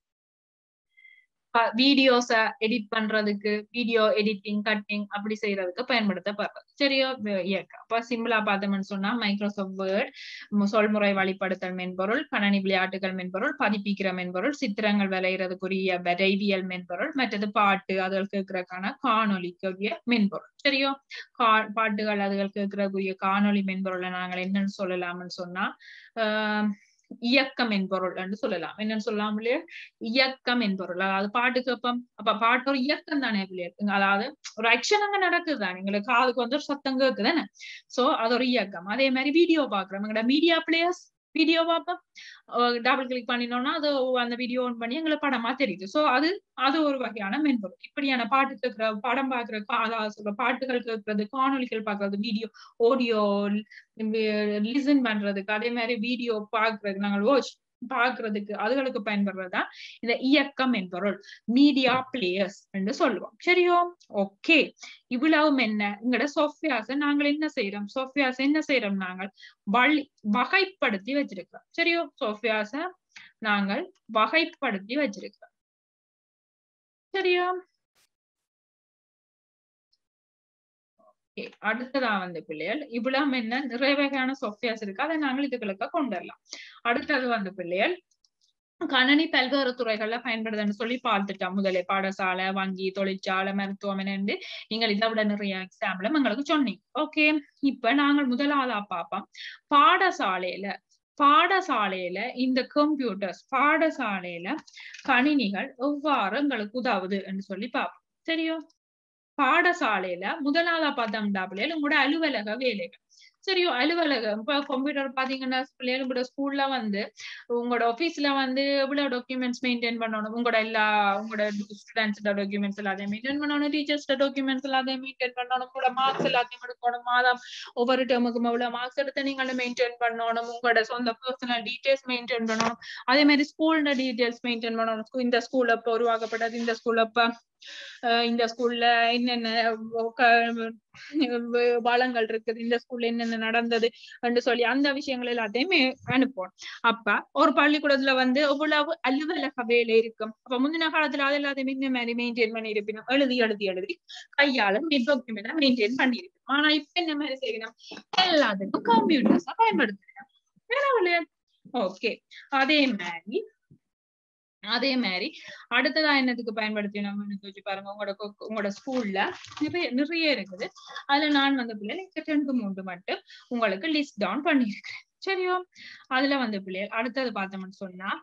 வீடியோஸ எடிட் பண்றதுக்கு வீடியோ எடிட்டிங் கட்டிங் அப்படி செய்யறதுக்கு பயன்படுத்தப்படுறது சரியோ இயக்கம் அப்ப சிம்பிளா பார்த்தோம்னு சொன்னா மைக்ரோசாஃப்ட் வேர்ட் சொல்முறை வழிப்படுத்தல் மென்பொருள் கணனி விளையாட்டுகள் மென்பொருள் பதிப்பிக்கிற மென்பொருள் சித்திரங்கள் விளையிறதுக்குரிய விரைவியல் மென்பொருள் மற்றது பாட்டு அதுகள் கேட்கறதுக்கான காணொலிக்குரிய மென்பொருள் சரியோ கா பாட்டுகள் அதுகள் கேட்கறதுக்குரிய காணொலி மென்பொருளை நாங்கள் என்னன்னு சொல்லலாம்னு சொன்னா ஆஹ் இயக்கம் என்பொருள் என்று சொல்லலாம் என்னன்னு சொல்லலாம் இல்லையா இயக்கம் என்பொருள் அதாவது பாட்டு கேட்போம் அப்ப பாட்டு ஒரு இயக்கம் தானே பிள்ளைங்க அதாவது ஒரு ஆக்ஷன் அங்க நடக்குது தானே எங்களுக்கு காதுக்கு வந்து ஒரு சத்தம் கேக்குதானே சோ அது ஒரு இயக்கம் அதே மாதிரி வீடியோ பாக்குறோம் எங்களோட மீடியா பிளேயர்ஸ் வீடியோ பார்ப்போம் டபுள் கிளிக் பண்ணினோம்னா அது அந்த வீடியோ ஆன் பண்ணி எங்களுக்கு படமா தெரியுது சோ அது அது ஒரு வகையான மென்பொருள் இப்படியான பாட்டு கேட்கிற படம் பாக்குற அதாவது சொல்ற பாட்டுகள் கேட்கறது காணொலிகள் பாக்குறது வீடியோ ஆடியோ லிசன் பண்றதுக்கு அதே மாதிரி வீடியோ பாக்குறதுக்கு நாங்கள் வாட்ச் பாக்குறதுக்கு அதுகளுக்கு பயன்படுறதுதான் இந்த இயக்கம் என்பொருள் மீடியா பிளேயர்ஸ் என்று சொல்லுவோம் சரியோ ஓகே இவ்வளவும் என்ன எங்களோட சாஃப்ட்வேர்ஸை நாங்கள் என்ன செய்யறோம் சாஃப்ட்வேர்ஸ் என்ன செய்யறோம் நாங்கள் வழி வகைப்படுத்தி வச்சிருக்கிறோம் சரியோ சாஃப்ட்வேர்ஸை நாங்கள் வகைப்படுத்தி வச்சிருக்கிறோம் சரியா அடுத்ததா வந்து பிள்ளைகள் இவ்வளவு என்ன நிறைய வகையான சாஃப்ட்வேர்ஸ் இருக்கு அதை நாங்கள் இதுகளுக்கு கொண்டு வரலாம் அடுத்தது வந்து பிள்ளைகள் கணனி பல்வேறு துறைகள்ல பயன்படுதுன்னு சொல்லி பார்த்துட்டோம் முதலே பாடசாலை வங்கி தொழிற்சாலை மருத்துவமனை நீங்கள் இதை விட நிறைய எக்ஸாம்பிளும் எங்களுக்கு சொன்னீங்க ஓகே இப்ப நாங்கள் முதலாவதா பார்ப்போம் பாடசாலையில பாடசாலையில இந்த கம்ப்யூட்டர்ஸ் பாடசாலையில கணினிகள் எவ்வாறு எங்களுக்கு உதவுது என்று சொல்லி பார்ப்போம் தெரியும் பாடசாலையில முதலாவதா பார்த்தோம்டா பிள்ளைகள் உங்களோட அலுவலக வேலைகள் சரியோ அலுவலகம் இப்ப கம்ப்யூட்டர் பாத்தீங்கன்னா பிள்ளைகள் உங்களோட ஸ்கூல்ல வந்து உங்களோட ஆபீஸ்ல வந்து எவ்வளவு டாக்குமெண்ட்ஸ் மெயின்டைன் பண்ணணும் உங்களோட எல்லா உங்களோட ஸ்டூடெண்ட்ஸ் டாக்குமெண்ட்ஸ் எல்லாத்தையும் மெயின்டைன் பண்ணணும் டீச்சர்ஸ் டாக்குமெண்ட்ஸ் எல்லாத்தையும் மெயின்டைன் பண்ணணும் உங்களோட மார்க்ஸ் எல்லாத்தையும் எடுக்கணும் மாதம் ஒவ்வொரு டேர்முக்கும் எவ்வளவு மார்க்ஸ் எடுத்து நீங்களும் மெயின்டைன் பண்ணணும் உங்களோட சொந்த பர்சனல் டீடைல்ஸ் மெயின்டைன் பண்ணணும் அதே மாதிரி ஸ்கூலோட டீடைல்ஸ் மெயின்டைன் பண்ணணும் இந்த ஸ்கூல் அப்ப உருவாக்கப்பட்டது இந்த ஸ்கூல் அப்ப இந்த ஸ்கூல்ல என்னென்ன வளங்கள் இருக்குது இந்த ஸ்கூல்ல என்னென்ன நடந்தது என்று சொல்லி அந்த விஷயங்கள் எல்லாத்தையுமே அனுப்பணும் அப்ப ஒரு பள்ளிக்கூடத்துல வந்து எவ்வளவு அலுவலக வேலை இருக்கும் அப்ப முந்தின காலத்துல அது எல்லாத்தையுமே இந்த மாதிரி மெயின்டைன் பண்ணி இருப்பினும் எழுதி எழுதி எழுதி கையால டாக்குமெண்ட் மெயின்டைன் பண்ணி இருக்கணும் ஆனா இப்ப என்ன மாதிரி செய்யணும் எல்லாத்துக்கும் கம்ப்யூட்டர்ஸ் பயன்படுத்தணும் ஓகே அதே மாதிரி அதே மாதிரி அடுத்ததா என்னத்துக்கு பயன்படுத்தினோம்னு வச்சு பாருங்க உங்களோட உங்களோட ஸ்கூல்ல நிறைய நிறைய இருக்குது அதுல நான் வந்து பிள்ளைகள் ரெண்டு மூன்று மட்டும் உங்களுக்கு லிஸ்ட் டவுன் பண்ணியிருக்கிறேன் சரியோ அதுல வந்து பிள்ளைகள் அடுத்தது பார்த்தோம்னு சொன்னா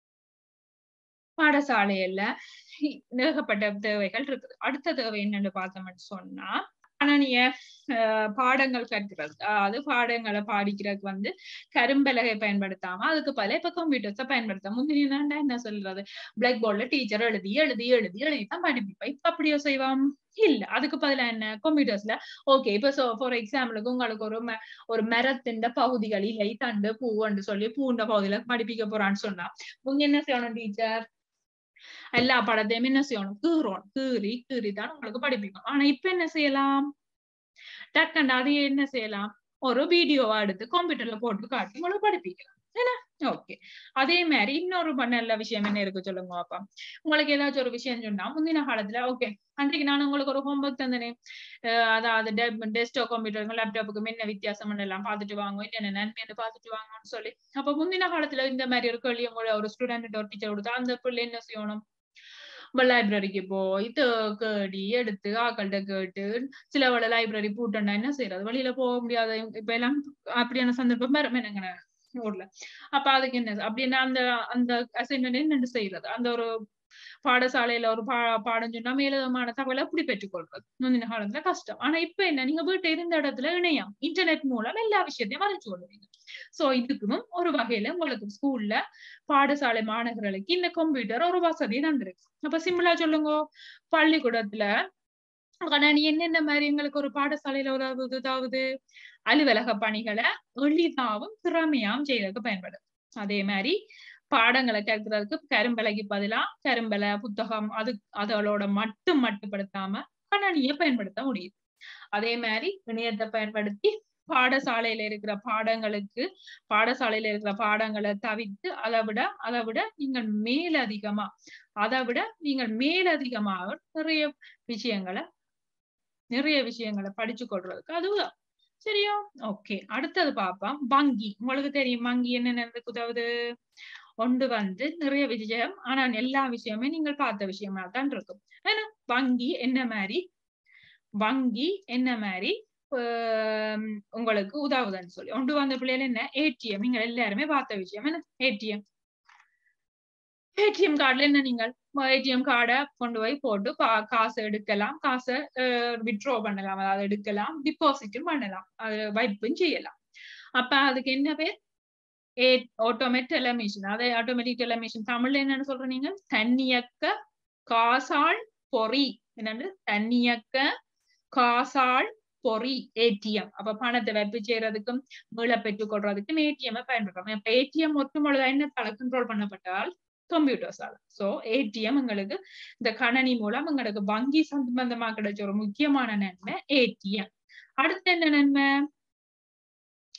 பாடசாலையில ஏகப்பட்ட தேவைகள் இருக்குது அடுத்த தேவை என்னன்னு பார்த்தோம்னு சொன்னா கணனிய பாடங்கள் கற்கிறது அதாவது பாடங்களை பாடிக்கிறதுக்கு வந்து கரும்பலகை பயன்படுத்தாம அதுக்கு பல இப்ப கம்ப்யூட்டர்ஸ பயன்படுத்த முந்தினா என்ன சொல்றது பிளாக் போர்ட்ல டீச்சர் எழுதி எழுதி எழுதி எழுதி தான் படிப்பிப்பா இப்ப அப்படியோ செய்வான் இல்ல அதுக்கு பதிலா என்ன கம்ப்யூட்டர்ஸ்ல ஓகே இப்ப ஃபார் எக்ஸாம்பிளுக்கு உங்களுக்கு ஒரு ஒரு மரத்தின் பகுதிகள் இலை தண்டு பூன்னு சொல்லி பூண்ட பகுதியில படிப்பிக்க போறான்னு சொன்னா உங்க என்ன செய்யணும் டீச்சர் எல்லா படத்தையும் என்ன செய்யணும் கீறோம் கீறி கீறி தான் உங்களுக்கு படிப்பிக்கும் ஆனா இப்ப என்ன செய்யலாம் டக்குண்டு அது என்ன செய்யலாம் ஒரு வீடியோவா எடுத்து கம்ப்யூட்டர்ல போட்டு காட்டி உங்களுக்கு படிப்பிக்கலாம் ஏன்னா ஓகே அதே மாதிரி இன்னொரு நல்ல விஷயம் என்ன இருக்கு சொல்லுங்க அப்பா உங்களுக்கு ஏதாச்சும் ஒரு விஷயம் சொன்னா முந்தின காலத்துல ஓகே அன்றைக்கு நான் உங்களுக்கு ஒரு ஹோம்ஒர்க் தந்தனே அதாவது டெஸ்க்டாப் கம்ப்யூட்டருக்கும் லேப்டாப்புக்கும் என்ன வித்தியாசம் எல்லாம் பார்த்துட்டு வாங்க என்னென்ன நன்மையை பார்த்துட்டு வாங்கன்னு சொல்லி அப்ப முந்தின காலத்துல இந்த மாதிரி ஒரு கேள்வி ஒரு ஸ்டூடெண்ட் ஒரு டீச்சர் கொடுத்தா அந்த பிள்ளை என்ன செய்யணும் லைப்ரரிக்கு போய் கேடி எடுத்து ஆக்கள்கிட்ட கேட்டு சில வேலை லைப்ரரி பூட்டண்டா என்ன செய்யறது வெளியில போக முடியாத இப்ப எல்லாம் அப்படியான சந்தர்ப்பம் வேற என்னங்க ஊர்ல அப்ப அதுக்கு என்ன அப்படின்னா அந்த அந்த அசைன்மெண்ட் என்னென்னு செய்யறது அந்த ஒரு பாடசாலையில ஒரு பா பாடம் சொன்னா மேலதமான தகவலை எப்படி பெற்றுக்கொள்றது முந்தின காலத்துல கஷ்டம் ஆனா இப்ப என்ன நீங்க வீட்டு இருந்த இடத்துல இணையம் இன்டர்நெட் மூலம் எல்லா விஷயத்தையும் வரைஞ்சு கொள்வீங்க சோ இதுக்கும் ஒரு வகையில உங்களுக்கு ஸ்கூல்ல பாடசாலை மாணவர்களுக்கு இந்த கம்ப்யூட்டர் ஒரு வசதி தந்திருக்கு அப்ப சிம்பிளா சொல்லுங்க பள்ளிக்கூடத்துல நீ என்னென்ன மாதிரி எங்களுக்கு ஒரு பாடசாலையில ஒரு இதாவது அலுவலக பணிகளை எளிதாவும் திறமையாவும் செய்யறதுக்கு பயன்படுது அதே மாதிரி பாடங்களை கேட்கறதுக்கு கரும்பலைக்கு பதிலா கரும்பலை புத்தகம் அது அதோட மட்டும் மட்டுப்படுத்தாம கணனிய பயன்படுத்த முடியுது அதே மாதிரி இணையத்தை பயன்படுத்தி பாடசாலையில இருக்கிற பாடங்களுக்கு பாடசாலையில இருக்கிற பாடங்களை தவிர்த்து அதை விட அதை விட நீங்கள் மேலதிகமா அதை விட நீங்கள் மேலதிகமாக நிறைய விஷயங்களை நிறைய விஷயங்களை படிச்சு கொள்றதுக்கு அதுதான் சரியா ஓகே அடுத்தது பாப்போம் வங்கி உங்களுக்கு தெரியும் வங்கி என்னென்ன உதவுது ஒன்று வந்து நிறைய விஷயம் ஆனா எல்லா விஷயமே நீங்கள் பார்த்த விஷயமா தான் இருக்கும் ஏன்னா வங்கி என்ன மாதிரி வங்கி என்ன மாதிரி உங்களுக்கு உதவுதுன்னு சொல்லி ஒன்று வந்த பிள்ளைகள் என்ன ஏடிஎம் நீங்க எல்லாருமே பார்த்த விஷயம் என்ன ஏடிஎம் ஏடிஎம் கார்டுல என்ன நீங்கள் ஏடிஎம் கார்டை கொண்டு போய் போட்டு காசு எடுக்கலாம் காசை விட்ரோ பண்ணலாம் அதாவது எடுக்கலாம் டிபாசிட்டும் பண்ணலாம் அது வைப்பும் செய்யலாம் அப்ப அதுக்கு என்ன பேர் ஏ ஆட்டோமேட் டெலமிஷன் அதை ஆட்டோமேட்டிக் டெலமிஷன் தமிழ்ல என்னன்னு சொல்ற நீங்க தன்னியக்க காசால் பொறி என்னன்னு தன்னியக்க காசால் பொறி ஏடிஎம் அப்ப பணத்தை வைப்பு செய்யறதுக்கும் மீள பெற்றுக் கொள்றதுக்கும் ஏடிஎம் பயன்படுத்துறோம் இப்ப ஏடிஎம் ஒட்டுமொழுதா என்னத்தால கண்ட்ரோல் பண்ணப்பட்டால் கம்ப்யூட்டர்ஸால சோ ஏடிஎம் எங்களுக்கு இந்த கணனி மூலம் எங்களுக்கு வங்கி சம்பந்தமா கிடைச்ச ஒரு முக்கியமான நன்மை ஏடிஎம் அடுத்து என்ன நன்மை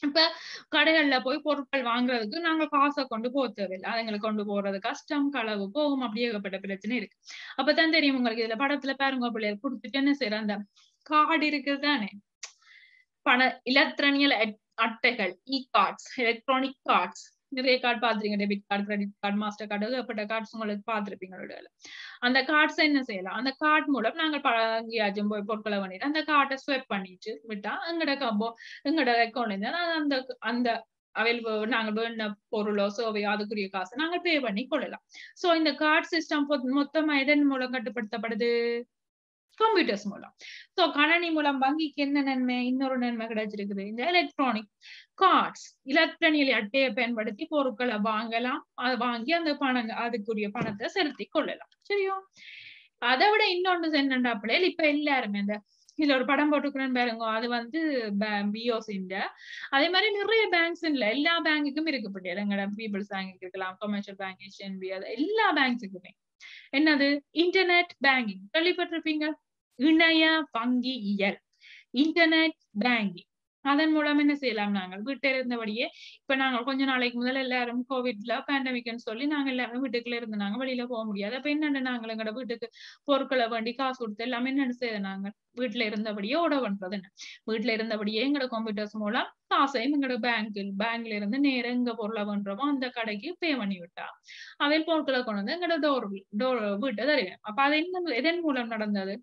இப்ப கடைகள்ல போய் பொருட்கள் வாங்குறதுக்கு நாங்க காசை கொண்டு போக தேவையில்லை அதுங்களை கொண்டு போறது கஷ்டம் களவு போகும் அப்படி ஏகப்பட்ட பிரச்சனை இருக்கு அப்பதான் தெரியும் உங்களுக்கு இதுல படத்துல பாருங்க பிள்ளைகள் கொடுத்துட்டு என்ன செய்யற அந்த கார்டு இருக்குது தானே பண இலத்திரனியல் அட்டைகள் இ கார்ட்ஸ் எலக்ட்ரானிக் கார்ட்ஸ் நிறைய கார்டு பாத்துருங்க debit card credit card master card ஏகப்பட்ட கார்ட்ஸ் உங்களுக்கு பார்த்துருப்பீங்க அந்த கார்ட்ஸ் என்ன செய்யலாம் அந்த கார்டு மூலம் நாங்கள் எங்கேயாச்சும் போய் பொருட்களை பண்ணிட்டு அந்த கார்டை ஸ்வெப் பண்ணிட்டு விட்டா எங்கட கம்போ எங்கட அக்கௌண்ட்ல இருந்து அந்த அந்த அவைலபிள் நாங்க வேண்ட பொருளோ சேவையோ அதுக்குரிய காசு நாங்க பே பண்ணி கொள்ளலாம் சோ இந்த கார்டு சிஸ்டம் மொத்தமா எதன் மூலம் கட்டுப்படுத்தப்படுது கம்ப்யூட்டர்ஸ் மூலம் சோ கணனி மூலம் வங்கிக்கு என்ன நன்மை இன்னொரு நன்மை கிடைச்சிருக்குது இந்த எலக்ட்ரானிக் கார்ட்ஸ் இலக்ட்ரானியல் அட்டையை பயன்படுத்தி பொருட்களை வாங்கலாம் அதை வாங்கி அந்த பணம் அதுக்குரிய பணத்தை செலுத்தி கொள்ளலாம் சரியோ அதை விட இன்னொன்று என்னண்டா பிள்ளைகள் இப்ப எல்லாருமே இந்த இதுல ஒரு படம் போட்டுக்கிறேன்னு பாருங்க அது வந்து பிஓசின்ற அதே மாதிரி நிறைய பேங்க்ஸ் இல்ல எல்லா பேங்குக்கும் இருக்கு பிள்ளைகள் எங்கட பீப்புள்ஸ் பேங்க் இருக்கலாம் கமர்ஷியல் பேங்க் எஸ்என்பி அது எல்லா பேங்க்ஸுக்குமே என்னது இன்டர்நெட் பேங்கிங் கேள்விப்பட்டிருப்பீங்க இணைய வங்கி இயல் இன்டர்நெட் பேங்கிங் அதன் மூலம் என்ன செய்யலாம் நாங்கள் வீட்டில் இருந்தபடியே இப்ப நாங்கள் கொஞ்ச நாளைக்கு முதல்ல எல்லாரும் கோவிட்ல பேண்டமிக்னு சொல்லி நாங்க எல்லாரும் வீட்டுக்குள்ள இருந்தாங்க வெளியில போக முடியாது அப்ப என்னென்ன நாங்கள் எங்களோட வீட்டுக்கு பொருட்களை வேண்டி காசு கொடுத்து எல்லாமே என்ன செய்ய நாங்க வீட்டுல இருந்தபடியே ஓட பண்றது என்ன வீட்டுல இருந்தபடியே எங்களோட கம்ப்யூட்டர்ஸ் மூலம் காசையும் எங்களோட பேங்கில் பேங்க்ல இருந்து நேரம் எங்க பொருளை பண்றோமோ அந்த கடைக்கு பே பண்ணி விட்டா அவையில் பொருட்களை கொண்டு வந்து எங்களோட டோர் டோர் வீட்டை தருவேன் அப்ப அது என்ன எதன் மூலம் நடந்தது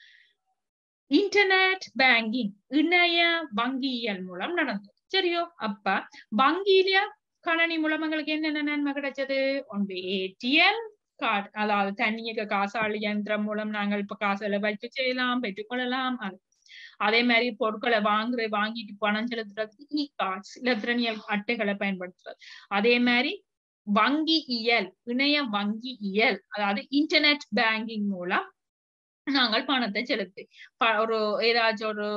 இன்டர்நெட் பேங்கிங் இணைய வங்கியியல் மூலம் நடந்தது சரியோ அப்ப வங்கியில கணனி மூலம் எங்களுக்கு என்னென்ன நன்மை கிடைச்சது ஒன்று ஏடிஎம் கார்டு அதாவது தண்ணியக்க காசாளி யந்திரம் மூலம் நாங்கள் இப்ப காசுல வச்சு செய்யலாம் பெற்றுக்கொள்ளலாம் அது அதே மாதிரி பொருட்களை வாங்குற வாங்கிட்டு பணம் செலுத்துறதுக்கு இ கார்ட்ஸ் இலத்திரனியல் அட்டைகளை பயன்படுத்துறது அதே மாதிரி வங்கி இயல் இணைய வங்கி இயல் அதாவது இன்டர்நெட் பேங்கிங் மூலம் நாங்கள் பணத்தை செலுத்தி ஒரு ஏதாச்சும் ஒரு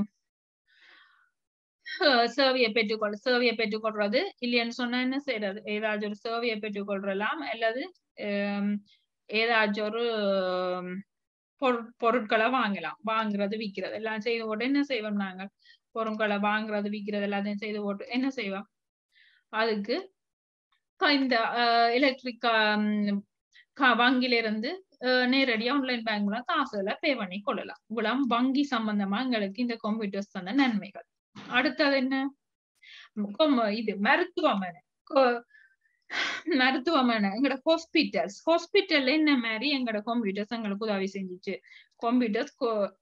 சேவையை பெற்றுக்கொள் சேவையை பெற்றுக்கொள்றது இல்லைன்னு சொன்னா என்ன செய்யறது ஏதாச்சும் ஒரு சேவையை பெற்றுக்கொள்ளலாம் அல்லது ஏதாச்சும் ஒரு பொருட்களை வாங்கலாம் வாங்குறது விற்கிறது எல்லாம் செய்து போட்டு என்ன செய்வோம் நாங்கள் பொருட்களை வாங்குறது விற்கிறது எல்லாத்தையும் செய்து போட்டு என்ன செய்வோம் அதுக்கு இந்த எலக்ட்ரிக் வங்கில இருந்து நேரடியா ஆன்லைன் பேங்க் மூலம் காசுகளை பே பண்ணி கொள்ளலாம் இவ்வளவு வங்கி சம்பந்தமா எங்களுக்கு இந்த கம்ப்யூட்டர்ஸ் தந்த நன்மைகள் அடுத்தது என்ன இது மருத்துவமனை மருத்துவமனை எங்களோட ஹாஸ்பிட்டல்ஸ் ஹாஸ்பிட்டல்ல என்ன மாதிரி எங்களோட கம்ப்யூட்டர்ஸ் எங்களுக்கு உதவி செஞ்சிச்சு கம்ப்யூட்டர்ஸ்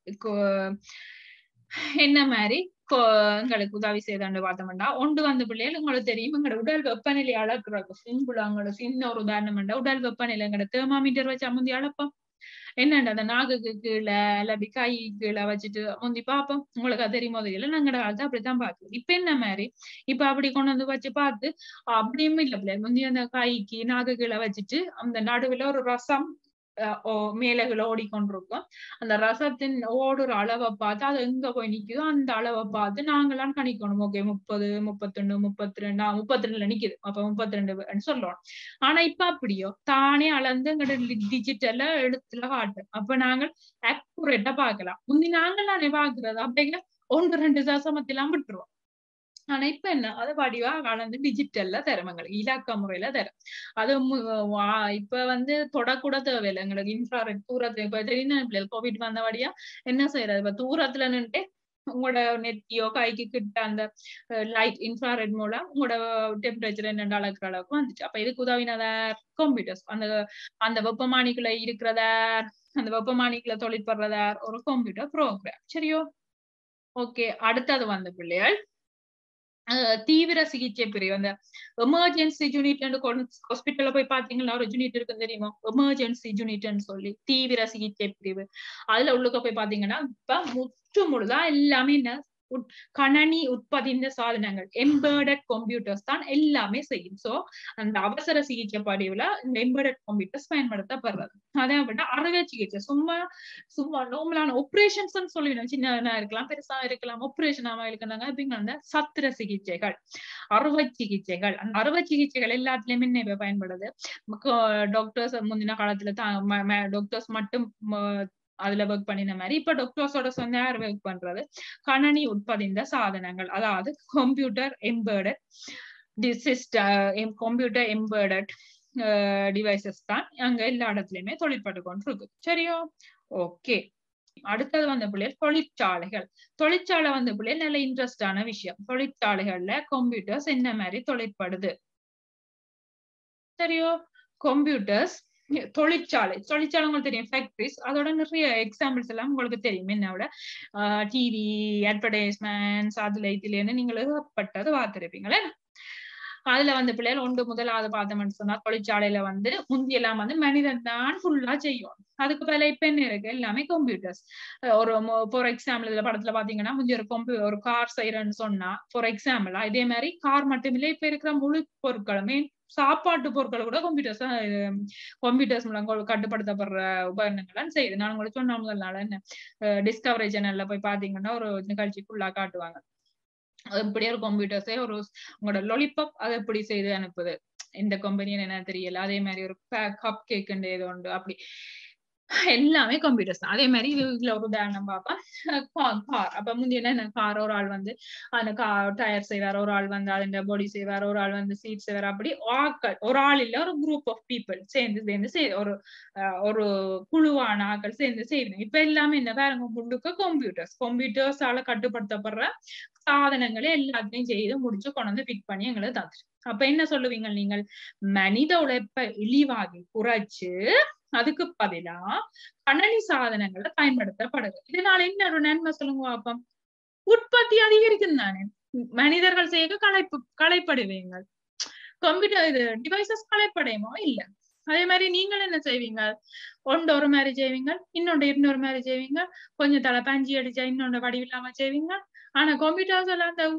என்ன மாதிரி எங்களுக்கு உதவி செய்தாண்டு பார்த்தோம்னா ஒன்று வந்த பிள்ளைகள் உங்களுக்கு தெரியும் எங்களோட உடல் வெப்பநிலை அளக்குறாங்க சிம்பிள் அவங்களோட சின்ன ஒரு உதாரணம் உடல் வெப்பநிலை எங்களோட தேர்மாமீட்டர் வச்சு முந்தி அளப்போம் என்னண்டா அந்த நாகுக்கு கீழே இல்லாட்டி கை கீழே வச்சுட்டு முந்தி பார்ப்போம் உங்களுக்கு அது தெரியுமோ தெரியல நாங்கட காலத்தை அப்படித்தான் பாக்குறோம் இப்ப என்ன மாதிரி இப்ப அப்படி கொண்டு வந்து வச்சு பார்த்து அப்படியும் இல்ல பிள்ளை முந்தி அந்த கைக்கு நாகு கீழே வச்சுட்டு அந்த நடுவுல ஒரு ரசம் மேலகுல ஓடிக்கொண்டிருக்கும் அந்த ரசத்தின் ஓடுற அளவை பார்த்து அது எங்க போய் நிக்குதோ அந்த அளவை பார்த்து நாங்களாம் கணிக்கணும் ஓகே முப்பது முப்பத்தொன்னு முப்பத்தி ரெண்டு முப்பத்தி ரெண்டுல நிக்குது அப்ப முப்பத்தி ரெண்டு சொல்லணும் ஆனா இப்ப அப்படியோ தானே அளந்து எங்கட டிஜிட்டல்ல எழுத்துல காட்டு அப்ப நாங்கள் அக்குரேட்டா பாக்கலாம் முந்தி நாங்களானே பாக்குறது அப்படிங்கிற ஒன்று ரெண்டு தசமத்திலாம் விட்டுருவோம் ஆனா இப்ப என்ன அது வடிவா கலந்து டிஜிட்டல்ல தரும் எங்களுக்கு இலக்க முறையில தரும் அது இப்ப வந்து தொடக்கூட தேவையில்லை எங்களுக்கு இன்ஃப்ராரெட் தூரத்துல இப்ப தெரியும் கோவிட் வந்த வழியா என்ன செய்யறது இப்ப தூரத்துல நின்றுட்டு உங்களோட நெத்தியோ கைக்கு கிட்ட அந்த லைட் இன்ஃப்ராரெட் மூலம் உங்களோட டெம்பரேச்சர் என்னென்ன அளக்குற அளவுக்கு வந்துச்சு அப்ப இதுக்கு உதவினத கம்ப்யூட்டர்ஸ் அந்த அந்த வெப்பமானிக்குள்ள இருக்கிறத அந்த வெப்பமானிக்குள்ள தொழிற்படுறதார் ஒரு கம்ப்யூட்டர் ப்ரோக்ராம் சரியோ ஓகே அடுத்தது வந்த பிள்ளைகள் தீவிர சிகிச்சை பிரிவு அந்த எமர்ஜென்சி யூனிட் ஹாஸ்பிட்டல்ல போய் பாத்தீங்கன்னா ஒரு யூனிட் இருக்கு தெரியுமா எமர்ஜென்சி யூனிட்னு சொல்லி தீவிர சிகிச்சை பிரிவு அதுல உள்ளுக்க போய் பாத்தீங்கன்னா இப்ப முற்று முழுதா எல்லாமே என்ன கணனி உற்பத்திந்த சாதனங்கள் எம்பர்டட் கம்ப்யூட்டர்ஸ் தான் எல்லாமே செய்யும் சோ அந்த அவசர சிகிச்சை படிவுல இந்த எம்பர்டட் கம்ப்யூட்டர்ஸ் பயன்படுத்தப்படுறது அதே அப்படின்னா அறுவை சிகிச்சை சும்மா சும்மா நார்மலான ஆப்ரேஷன்ஸ் சொல்லிடணும் சின்ன இருக்கலாம் பெருசா இருக்கலாம் ஆப்ரேஷன் ஆமா இருக்கிறாங்க அப்படிங்கிற அந்த சத்திர சிகிச்சைகள் அறுவை சிகிச்சைகள் அந்த அறுவை சிகிச்சைகள் எல்லாத்துலயுமே என்ன இப்ப பயன்படுது டாக்டர்ஸ் முந்தின காலத்துல டாக்டர்ஸ் மட்டும் அதுல ஒர்க் பண்ணின மாதிரி இப்ப டாக்டர்ஸோட சொன்ன யார் ஒர்க் பண்றது கணனி உட்பதிந்த சாதனங்கள் அதாவது computer embedded system computer embedded devices தான் அங்க எல்லா இடத்துலயுமே தொழிற்பட்டு கொண்டு இருக்கு சரியோ ஓகே அடுத்தது வந்த பிள்ளைகள் தொழிற்சாலைகள் தொழிற்சாலை வந்த பிள்ளைகள் நல்ல இன்ட்ரெஸ்டான விஷயம் தொழிற்சாலைகள்ல கம்ப்யூட்டர்ஸ் என்ன மாதிரி தொழிற்படுது சரியோ கம்ப்யூட்டர்ஸ் தொழிற்சாலை தொழிற்சாலை உங்களுக்கு தெரியும் ஃபேக்டரிஸ் அதோட நிறைய எக்ஸாம்பிள்ஸ் எல்லாம் உங்களுக்கு தெரியும் என்னோட டிவி அட்வர்டைஸ்மெண்ட்ஸ் அதுல இதுல நீங்கள் ஏகப்பட்டது பார்த்திருப்பீங்களே அதுல வந்து பிள்ளைகள் ஒன்று முதலாவது பார்த்தோம்னு சொன்னா தொழிற்சாலையில வந்து முந்தி எல்லாம் வந்து மனிதன் தான் ஃபுல்லா செய்யும் அதுக்கு பதில இப்ப என்ன இருக்கு எல்லாமே கம்ப்யூட்டர்ஸ் ஒரு ஃபார் எக்ஸாம்பிள் இதுல படத்துல பாத்தீங்கன்னா முந்தி ஒரு கம்ப்யூ ஒரு கார் செய்யறேன்னு சொன்னா ஃபார் எக்ஸாம்பிள் இதே மாதிரி கார் மட்டும் இல்ல இப்ப இருக்கிற முழு பொருட்களுமே சாப்பாட்டு பொருட்கள் கூட கம்ப்யூட்டர்ஸ் கம்ப்யூட்டர்ஸ் மூலம் கட்டுப்படுத்தப்படுற உபகரணங்கள் செய்யுது நான் உங்களுக்கு சொன்ன முதல் நாள் என்ன டிஸ்கவரி சேனல்ல போய் பாத்தீங்கன்னா ஒரு நிகழ்ச்சி ஃபுல்லா காட்டுவாங்க அது இப்படியே ஒரு கம்ப்யூட்டர்ஸே ஒரு உங்களோட லொலிபாப் அதை எப்படி செய்து அனுப்புது எந்த கம்பெனின்னு என்ன தெரியல அதே மாதிரி ஒரு கப் கேக் ஏதோ உண்டு அப்படி எல்லாமே கம்ப்யூட்டர்ஸ் தான் அதே மாதிரி இதுல ஒரு உதாரணம் பார்ப்போம் கார் அப்ப முந்தி என்ன கார் ஒரு ஆள் வந்து அந்த கார் டயர் செய்வார் ஒரு ஆள் வந்து அதோட பாடி செய்வார் ஒரு ஆள் வந்து சீட் செய்வார் அப்படி ஆட்கள் ஒரு ஆள் இல்ல ஒரு குரூப் ஆஃப் பீப்புள் சேர்ந்து சேர்ந்து செய் ஒரு ஒரு குழுவான ஆட்கள் சேர்ந்து செய்யணும் இப்ப எல்லாமே என்ன பாருங்க முழுக்க கம்ப்யூட்டர்ஸ் கம்ப்யூட்டர்ஸால கட்டுப்படுத்தப்படுற சாதனங்களை எல்லாத்தையும் செய்து முடிச்சு கொண்டு வந்து பிக் பண்ணி எங்களை தந்துரு அப்ப என்ன சொல்லுவீங்க நீங்கள் மனித உழைப்ப இழிவாகி குறைச்சு அதுக்கு பதிலா கணனி சாதனங்களை பயன்படுத்தப்படுது இதனால என்ன ஒரு நன்மை சொல்லுங்க பாப்போம் உற்பத்தி அதிகரிக்கும் தானே மனிதர்கள் செய்ய களைப்பு களைப்படுவீங்க கம்ப்யூட்டர் இது டிவைசஸ் களைப்படையுமோ இல்ல அதே மாதிரி நீங்கள் என்ன செய்வீங்க ஒன்று ஒரு மாதிரி செய்வீங்க இன்னொன்று இன்னொரு மாதிரி செய்வீங்க கொஞ்சம் தலை பஞ்சி அடிச்சா இன்னொன்று வடிவில்லாம செய்வீங்க ஆனா கம்ப்யூட்டர்ஸ் எல்லாம் அந்த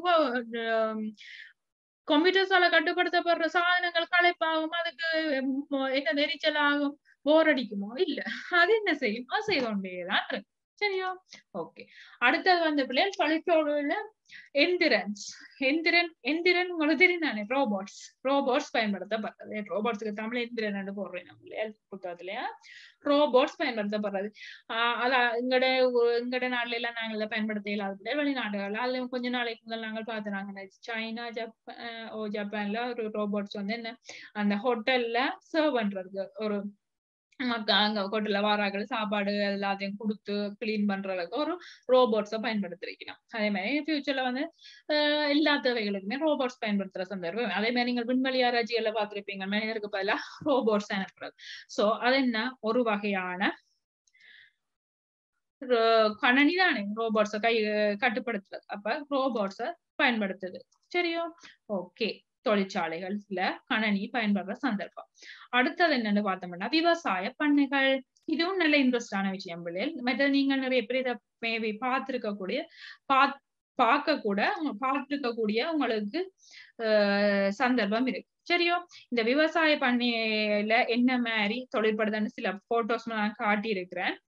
கம்ப்யூட்டர்ஸால கட்டுப்படுத்தப்படுற சாதனங்கள் களைப்பாகும் அதுக்கு என்ன நெரிச்சல் ஆகும் போர் அடிக்குமோ இல்ல அது என்ன செய்யும் அது செய்து கொண்டேதான் இருக்கு சரியா ஓகே அடுத்தது வந்து பிள்ளைகள் தொழிற்சாலையில எந்திரன்ஸ் எந்திரன் எந்திரன் உங்களுக்கு தெரியும் தானே ரோபோட்ஸ் ரோபோட்ஸ் பயன்படுத்தப்படுறது ரோபோட்ஸுக்கு தமிழ் எந்திரன் என்று போடுறேன் நம்ம புத்தகத்துலயா ரோபோட்ஸ் பயன்படுத்தப்படுறது ஆஹ் அதான் எங்கட எங்கட நாடுல எல்லாம் நாங்கள பயன்படுத்த இல்லாத வெளிநாடுகள் அதுல கொஞ்ச நாளைக்கு முதல் நாங்கள் பார்த்துனாங்க சைனா ஜப்பான் ஓ ஜப்பான்ல ஒரு ரோபோட்ஸ் வந்து என்ன அந்த ஹோட்டல்ல சர்வ் பண்றதுக்கு ஒரு அங்க ஹோட்டல்ல வாராக்கள் சாப்பாடு எல்லாத்தையும் கொடுத்து கிளீன் பண்றதுக்கு ஒரு ரோபோட்ஸை பயன்படுத்திருக்கணும் அதே மாதிரி ஃபியூச்சர்ல வந்து எல்லா தேவைகளுக்குமே ரோபோட்ஸ் பயன்படுத்துற சந்தர்ப்பம் அதே மாதிரி நீங்கள் விண்வெளி ஆராய்ச்சிகள்ல பார்த்திருப்பீங்க மனிதருக்கு பதிலா ரோபோட்ஸ் அனுப்புறது சோ அது என்ன ஒரு வகையான கணனி தானே ரோபோட்ஸை கை கட்டுப்படுத்துறது அப்ப ரோபோட்ஸை பயன்படுத்துது சரியோ ஓகே தொழிற்சாலைகள்ல கணனி பயன்படுற சந்தர்ப்பம் அடுத்தது என்னன்னு பார்த்தோம்னா விவசாய பண்ணைகள் இதுவும் நல்ல இன்ட்ரெஸ்டான விஷயம் பிள்ளைகள் மற்ற நீங்க நிறைய பேர் இதை மேபி பார்த்திருக்கக்கூடிய பா பார்க்க கூட பார்த்திருக்கக்கூடிய உங்களுக்கு சந்தர்ப்பம் இருக்கு சரியோ இந்த விவசாய பண்ணையில என்ன மாதிரி தொழிற்படுதுன்னு சில போட்டோஸ் நான் காட்டி இருக்கிறேன்